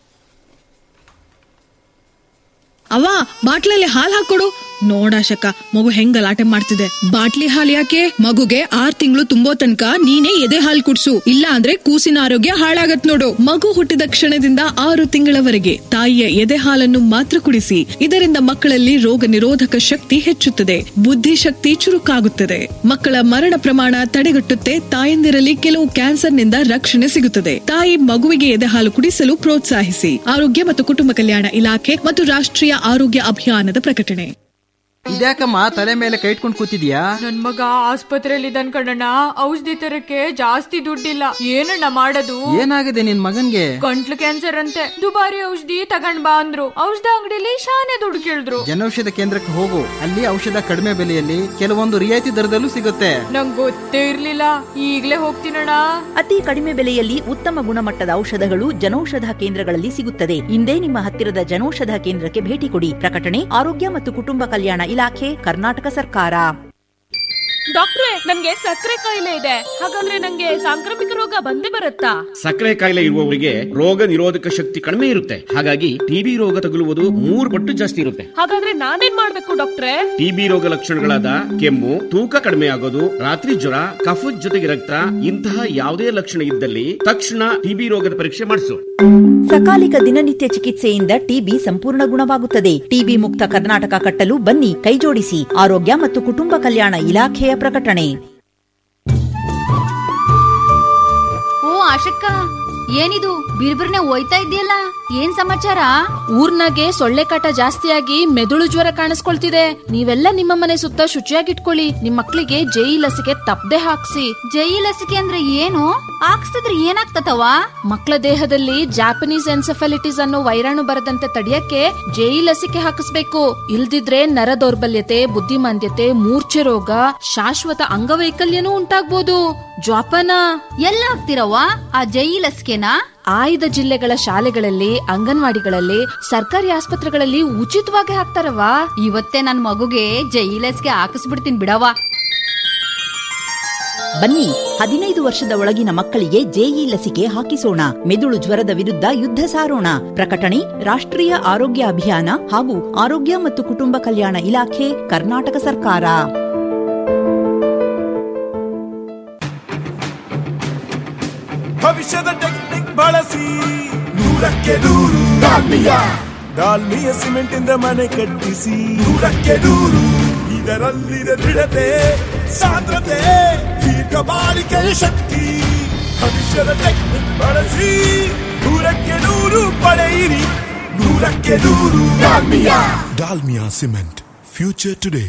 ಅವ್ವ ಬಾಟ್ಲಲ್ಲಿ ಹಾಲ್ ಹಾಕೊಡು ನೋಡಾಶಕ ಮಗು ಹೆಂಗ್ ಗಲಾಟೆ ಮಾಡ್ತಿದೆ ಬಾಟ್ಲಿ ಹಾಲ್ ಯಾಕೆ ಮಗುಗೆ ಆರ್ ತಿಂಗಳು ತುಂಬೋ ತನಕ ನೀನೇ ಎದೆ ಹಾಲ್ ಕುಡ್ಸು ಇಲ್ಲ ಅಂದ್ರೆ ಕೂಸಿನ ಆರೋಗ್ಯ ಹಾಳಾಗತ್ ನೋಡು ಮಗು ಹುಟ್ಟಿದ ಕ್ಷಣದಿಂದ ಆರು ತಿಂಗಳವರೆಗೆ ತಾಯಿಯ ಎದೆ ಹಾಲನ್ನು ಮಾತ್ರ ಕುಡಿಸಿ ಇದರಿಂದ ಮಕ್ಕಳಲ್ಲಿ ರೋಗ ನಿರೋಧಕ ಶಕ್ತಿ ಹೆಚ್ಚುತ್ತದೆ ಬುದ್ಧಿಶಕ್ತಿ ಚುರುಕಾಗುತ್ತದೆ ಮಕ್ಕಳ ಮರಣ ಪ್ರಮಾಣ ತಡೆಗಟ್ಟುತ್ತೆ ತಾಯಂದಿರಲ್ಲಿ ಕೆಲವು ಕ್ಯಾನ್ಸರ್ನಿಂದ ರಕ್ಷಣೆ ಸಿಗುತ್ತದೆ ತಾಯಿ ಮಗುವಿಗೆ ಎದೆ ಹಾಲು ಕುಡಿಸಲು ಪ್ರೋತ್ಸಾಹಿಸಿ ಆರೋಗ್ಯ ಮತ್ತು ಕುಟುಂಬ ಕಲ್ಯಾಣ ಇಲಾಖೆ ಮತ್ತು ರಾಷ್ಟ್ರೀಯ ಆರೋಗ್ಯ ಅಭಿಯಾನದ ಪ್ರಕಟಣೆ ಇದ್ಯಾಕಮ್ಮ ತಲೆ ಮೇಲೆ ಕೈ ಇಟ್ಕೊಂಡು ಕೂತಿದ್ಯಾ ನನ್ ಮಗ ಆಸ್ಪತ್ರೆಯಲ್ಲಿ ಇದ್ದಾನ್ ಕಣಣ್ಣ ಔಷಧಿ ತರಕ್ಕೆ ಜಾಸ್ತಿ ದುಡ್ಡಿಲ್ಲ ಏನಣ್ಣ ಮಾಡೋದು ಏನಾಗಿದೆ ನಿನ್ ಮಗನ್ಗೆ ಗಂಟ್ಲು ಕ್ಯಾನ್ಸರ್ ಅಂತೆ ದುಬಾರಿ ಔಷಧಿ ತಗೊಂಡ್ ಬಾ ಅಂದ್ರು ಔಷಧ ಅಂಗಡಿಲಿ ಶಾನೆ ದುಡ್ಡು ಕೇಳಿದ್ರು ಜನೌಷಧ ಕೇಂದ್ರಕ್ಕೆ ಹೋಗು ಅಲ್ಲಿ ಔಷಧ ಕಡಿಮೆ ಬೆಲೆಯಲ್ಲಿ ಕೆಲವೊಂದು ರಿಯಾಯಿತಿ ದರದಲ್ಲೂ ಸಿಗುತ್ತೆ ನಂಗ್ ಗೊತ್ತೇ ಇರ್ಲಿಲ್ಲ ಈಗ್ಲೇ ಹೋಗ್ತೀನಣ್ಣ ಅತಿ ಕಡಿಮೆ ಬೆಲೆಯಲ್ಲಿ ಉತ್ತಮ ಗುಣಮಟ್ಟದ ಔಷಧಗಳು ಜನೌಷಧ ಕೇಂದ್ರಗಳಲ್ಲಿ ಸಿಗುತ್ತದೆ ಇಂದೇ ನಿಮ್ಮ ಹತ್ತಿರದ ಜನೌಷಧ ಕೇಂದ್ರಕ್ಕೆ ಭೇಟಿ ಕೊಡಿ ಪ್ರಕಟಣೆ ಆರೋಗ್ಯ ಮತ್ತು ಕುಟುಂಬ ಕಲ್ಯಾಣ ಇಲಾಖೆ ಕರ್ನಾಟಕ ಸರ್ಕಾರ ಡಾಕ್ಟ್ರೆ ನನ್ಗೆ ಸಕ್ಕರೆ ಕಾಯಿಲೆ ಇದೆ ಹಾಗಾದ್ರೆ ನಂಗೆ ಸಾಂಕ್ರಾಮಿಕ ರೋಗ ಬಂದೇ ಬರುತ್ತಾ ಸಕ್ಕರೆ ಕಾಯಿಲೆ ಇರುವವರಿಗೆ ರೋಗ ನಿರೋಧಕ ಶಕ್ತಿ ಕಡಿಮೆ ಇರುತ್ತೆ ಹಾಗಾಗಿ ಟಿಬಿ ರೋಗ ತಗುಲುವುದು ಮೂರು ಪಟ್ಟು ಜಾಸ್ತಿ ಇರುತ್ತೆ ಹಾಗಾದ್ರೆ ನಾನೇನ್ ಮಾಡ್ಬೇಕು ಡಾಕ್ಟ್ರೆ ಟಿಬಿ ರೋಗ ಲಕ್ಷಣಗಳಾದ ಕೆಮ್ಮು ತೂಕ ಕಡಿಮೆ ಆಗೋದು ರಾತ್ರಿ ಜ್ವರ ಕಫದ ಜೊತೆಗೆ ರಕ್ತ ಇಂತಹ ಯಾವುದೇ ಲಕ್ಷಣ ಇದ್ದಲ್ಲಿ ತಕ್ಷಣ ಟಿಬಿ ರೋಗದ ಪರೀಕ್ಷೆ ಮಾಡಿಸು ಸಕಾಲಿಕ ದಿನನಿತ್ಯ ಚಿಕಿತ್ಸೆಯಿಂದ ಟಿಬಿ ಸಂಪೂರ್ಣ ಗುಣವಾಗುತ್ತದೆ ಟಿಬಿ ಮುಕ್ತ ಕರ್ನಾಟಕ ಕಟ್ಟಲು ಬನ್ನಿ ಕೈಜೋಡಿಸಿ ಆರೋಗ್ಯ ಮತ್ತು ಕುಟುಂಬ ಕಲ್ಯಾಣ ಇಲಾಖೆಯ ಪ್ರಕಟಣೆ ಓ ಆಶಕ್ಕ ಏನಿದು ಬಿರ್ಬಿರ್ನೆ ಹೋಯ್ತಾ ಇದೆಯಲ್ಲ ಏನ್ ಸಮಾಚಾರ ಊರ್ನಾಗೆ ಸೊಳ್ಳೆ ಕಾಟ ಜಾಸ್ತಿಯಾಗಿ ಮೆದುಳು ಜ್ವರ ಕಾಣಿಸ್ಕೊಳ್ತಿದೆ ನೀವೆಲ್ಲ ನಿಮ್ಮ ಮನೆ ಸುತ್ತ ಶುಚಿಯಾಗಿಟ್ಕೊಳ್ಳಿ ನಿಮ್ ಮಕ್ಳಿಗೆ ಜೈ ಲಸಿಕೆ ತಪ್ಪದೆ ಹಾಕ್ಸಿ ಜೈ ಲಸಿಕೆ ಅಂದ್ರೆ ಏನು ಹಾಕ್ಸ್ತಿದ್ರೆ ಏನಾಗ್ತತವ ಮಕ್ಕಳ ದೇಹದಲ್ಲಿ ಜಾಪನೀಸ್ ಎನ್ಸೆಫಲಿಟಿಸ್ ಅನ್ನೋ ವೈರಾಣು ಬರದಂತೆ ತಡೆಯಕ್ಕೆ ಜೈ ಲಸಿಕೆ ಹಾಕಿಸ್ಬೇಕು ಇಲ್ದಿದ್ರೆ ನರ ದೌರ್ಬಲ್ಯತೆ ಬುದ್ಧಿಮಾಂದ್ಯತೆ ಮೂರ್ಛೆ ರೋಗ ಶಾಶ್ವತ ಅಂಗವೈಕಲ್ಯನೂ ಉಂಟಾಗ್ಬೋದು ಜ್ವಾಪನ ಎಲ್ಲ ಹಾಕ್ತಿರವ್ವ ಆ ಜೈ ಲಸಿಕೆನಾ ಆಯ್ದ ಜಿಲ್ಲೆಗಳ ಶಾಲೆಗಳಲ್ಲಿ ಅಂಗನವಾಡಿಗಳಲ್ಲಿ ಸರ್ಕಾರಿ ಆಸ್ಪತ್ರೆಗಳಲ್ಲಿ ಉಚಿತವಾಗಿ ಹಾಕ್ತಾರವಾ ಇವತ್ತೇ ನನ್ ಮಗುಗೆ ಜೈ ಲಸಿಕೆ ಹಾಕಿಸ್ಬಿಡ್ತೀನಿ ಬಿಡವ್ವ ಬನ್ನಿ ಹದಿನೈದು ವರ್ಷದ ಒಳಗಿನ ಮಕ್ಕಳಿಗೆ ಜೆಇ ಲಸಿಕೆ ಹಾಕಿಸೋಣ ಮೆದುಳು ಜ್ವರದ ವಿರುದ್ಧ ಯುದ್ಧ ಸಾರೋಣ ಪ್ರಕಟಣೆ ರಾಷ್ಟ್ರೀಯ ಆರೋಗ್ಯ ಅಭಿಯಾನ ಹಾಗೂ ಆರೋಗ್ಯ ಮತ್ತು ಕುಟುಂಬ ಕಲ್ಯಾಣ ಇಲಾಖೆ ಕರ್ನಾಟಕ ಸರ್ಕಾರ ಭವಿಷ್ಯದ ಟೆಕ್ನಿಕ್ ಬಳಸಿ ನೂರಕ್ಕೆ ನೂರು ಡಾಲ್ಮಿಯ ಡಾಲ್ಮಿಯ ಸಿಮೆಂಟ್ ಇಂದ ಮನೆ ಕಟ್ಟಿಸಿ ನೂರಕ್ಕೆ ನೂರು ಇದರಲ್ಲಿದೆ ದೃಢತೆ ಸಾಂದ್ರತೆ ದೀರ್ಘ ಬಾಳಿಕೆಯ ಶಕ್ತಿ ಭವಿಷ್ಯದ ಟೆಕ್ನಿಕ್ ಬಳಸಿ ನೂರಕ್ಕೆ ನೂರು ಪಡೆಯಿರಿ ನೂರಕ್ಕೆ ನೂರು Dalmia Dalmia cement future today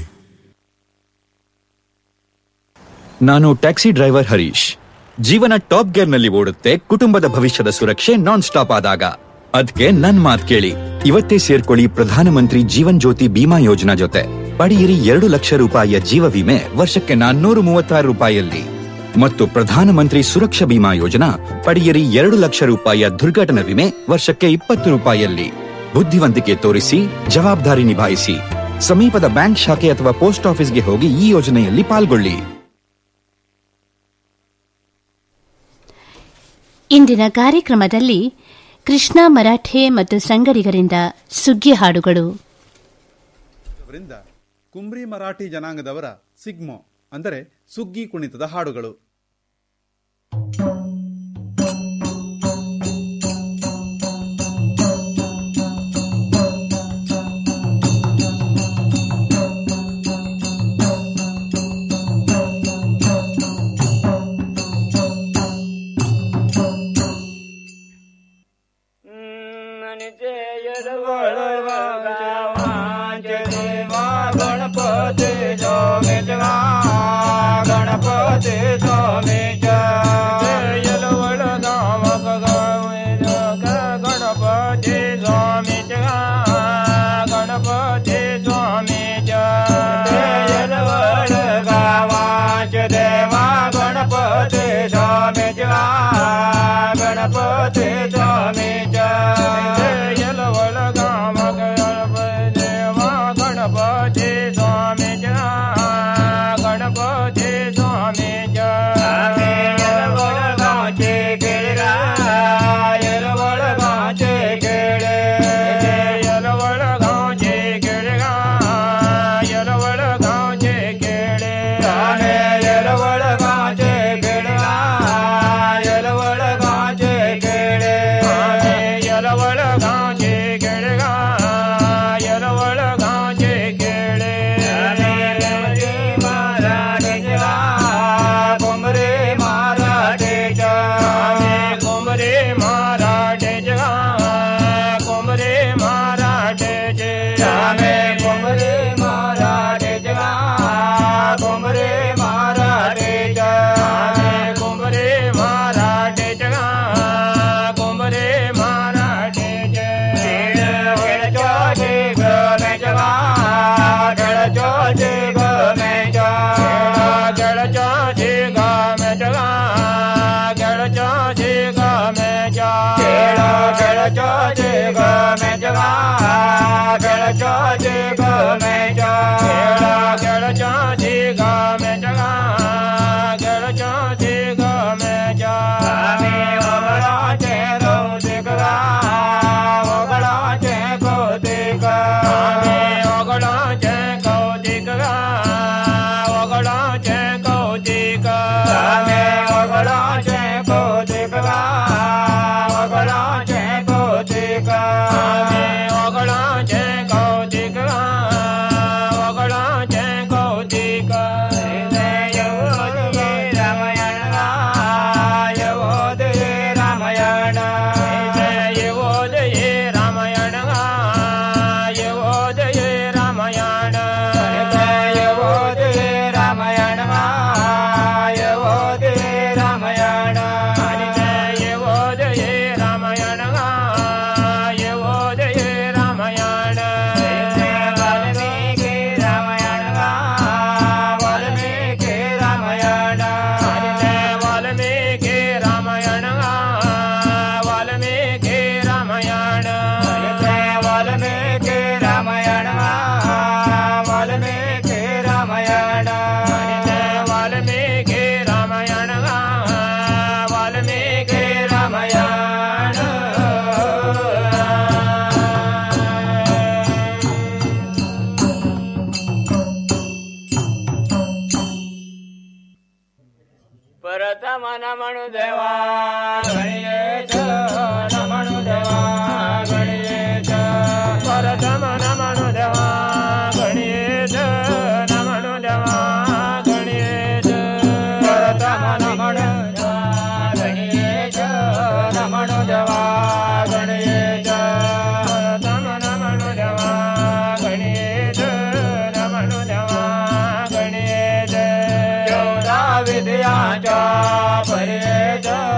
ನಾನು ಟ್ಯಾಕ್ಸಿ ಡ್ರೈವರ್ ಹರೀಶ್ ಜೀವನ ಟಾಪ್ ಗೇರ್ ನಲ್ಲಿ ಓಡುತ್ತೆ ಕುಟುಂಬದ ಭವಿಷ್ಯದ ಸುರಕ್ಷೆ ನಾನ್ ಸ್ಟಾಪ್ ಆದಾಗ ಅದಕ್ಕೆ ನನ್ ಮಾತ್ ಕೇಳಿ ಇವತ್ತೇ ಸೇರ್ಕೊಳ್ಳಿ ಪ್ರಧಾನಮಂತ್ರಿ ಜೀವನ್ ಜ್ಯೋತಿ ಬಿಮಾ ಯೋಜನಾ ಜೊತೆ ಪಡೆಯಿರಿ ಎರಡು ಲಕ್ಷ ರೂಪಾಯಿಯ ಜೀವ ವಿಮೆ ವರ್ಷಕ್ಕೆ ನಾನ್ನೂರು ಮೂವತ್ತಾರು ರೂಪಾಯಿಯಲ್ಲಿ ಮತ್ತು ಪ್ರಧಾನಮಂತ್ರಿ ಸುರಕ್ಷಾ ಬಿಮಾ ಯೋಜನಾ ಪಡೆಯಿರಿ ಎರಡು ಲಕ್ಷ ರೂಪಾಯಿಯ ದುರ್ಘಟನಾ ವಿಮೆ ವರ್ಷಕ್ಕೆ ಇಪ್ಪತ್ತು ರೂಪಾಯಿಯಲ್ಲಿ ಬುದ್ಧಿವಂತಿಕೆ ತೋರಿಸಿ ಜವಾಬ್ದಾರಿ ನಿಭಾಯಿಸಿ ಸಮೀಪದ ಬ್ಯಾಂಕ್ ಶಾಖೆ ಅಥವಾ ಪೋಸ್ಟ್ ಆಫೀಸ್ಗೆ ಹೋಗಿ ಈ ಯೋಜನೆಯಲ್ಲಿ ಪಾಲ್ಗೊಳ್ಳಿ ಇಂದಿನ ಕಾರ್ಯಕ್ರಮದಲ್ಲಿ ಕೃಷ್ಣ ಮರಾಠೆ ಮತ್ತು ಸಂಗಡಿಗರಿಂದ ಸುಗ್ಗಿ ಹಾಡುಗಳು ಅವರಿಂದ ಕುಂಬ್ರಿ ಮರಾಠಿ ಜನಾಂಗದವರ ಸಿಗ್ಮೋ ಅಂದರೆ ಸುಗ್ಗಿ ಕುಣಿತದ ಹಾಡುಗಳು गणपती स्वामी गणपती स्वामी यलवळ गावक गावे गणपती स्वामी गणपती स्वामी यलवळ गावाच देवा गणपती स्वामी गणपती स्वामी यलवळ गावक देवा गणपती स्वामी गणपती स्वामी यलवळ गावचे केळा यलवळ गावचे केळे यलवळ गावचे केळे यलवळ गावचे केळे यलवळ गावचे केळे यलवळ गावचे केळे यलवळ गावचे केळे यलवळ गावचे केळे कोमरे महाराजेच्या कोमरे महाराजेच्या कोमरे महाराजेचे कोमरे महाराजेच्या कोमरे महाराजेच्या कोमरे महाराजेच्या कोमरे महाराजेचे खेळचोचे गमेच्या खेळचोचे गमेच्या खेळचोचे गमेच्या खेळचोचे गमेच्या खेळ खेळचोचे गमेच्या खेळचोचे गमेच्या खेळ खेळचोचे गमेच्या खेळचोचे गमेच्या आम्ही ओगळाचे कौतिक ओगळाचे कौतिक आम्ही ओगळाचे कौतिक ओगळाचे कौतिक आम्ही ओगळाचे कौतिक ओगळाचे कौतिक आम्ही ओगळाचे कौतिक ओगळाचे कौतिक यवोदये रामायण यवोदये रामायण यवोदये रामायण यवोदये रामायण यवोदये रामायण यवोदये रामायण यवोदये रामायण यवोदये रामायण वाल्मीकि रामायण वाल्मीकि रामायण वाल्मीकि रामायण वाल्मीकि रामायण वाल्मीकि रामायण वाल्मीकि रामायण वाल्मीकि रामायण वाल्मीकि रामायण परतम नमणु देवा गणेश नमणु देवा गणेश परतम नमणु देवा गणेश नमणु देवा गणेश परतम नमणु देवा गणेश नमणु देवा गणेश परतम नमणु देवा गणेश नमणु देवा गणेश चौदा विद्याच्या परेच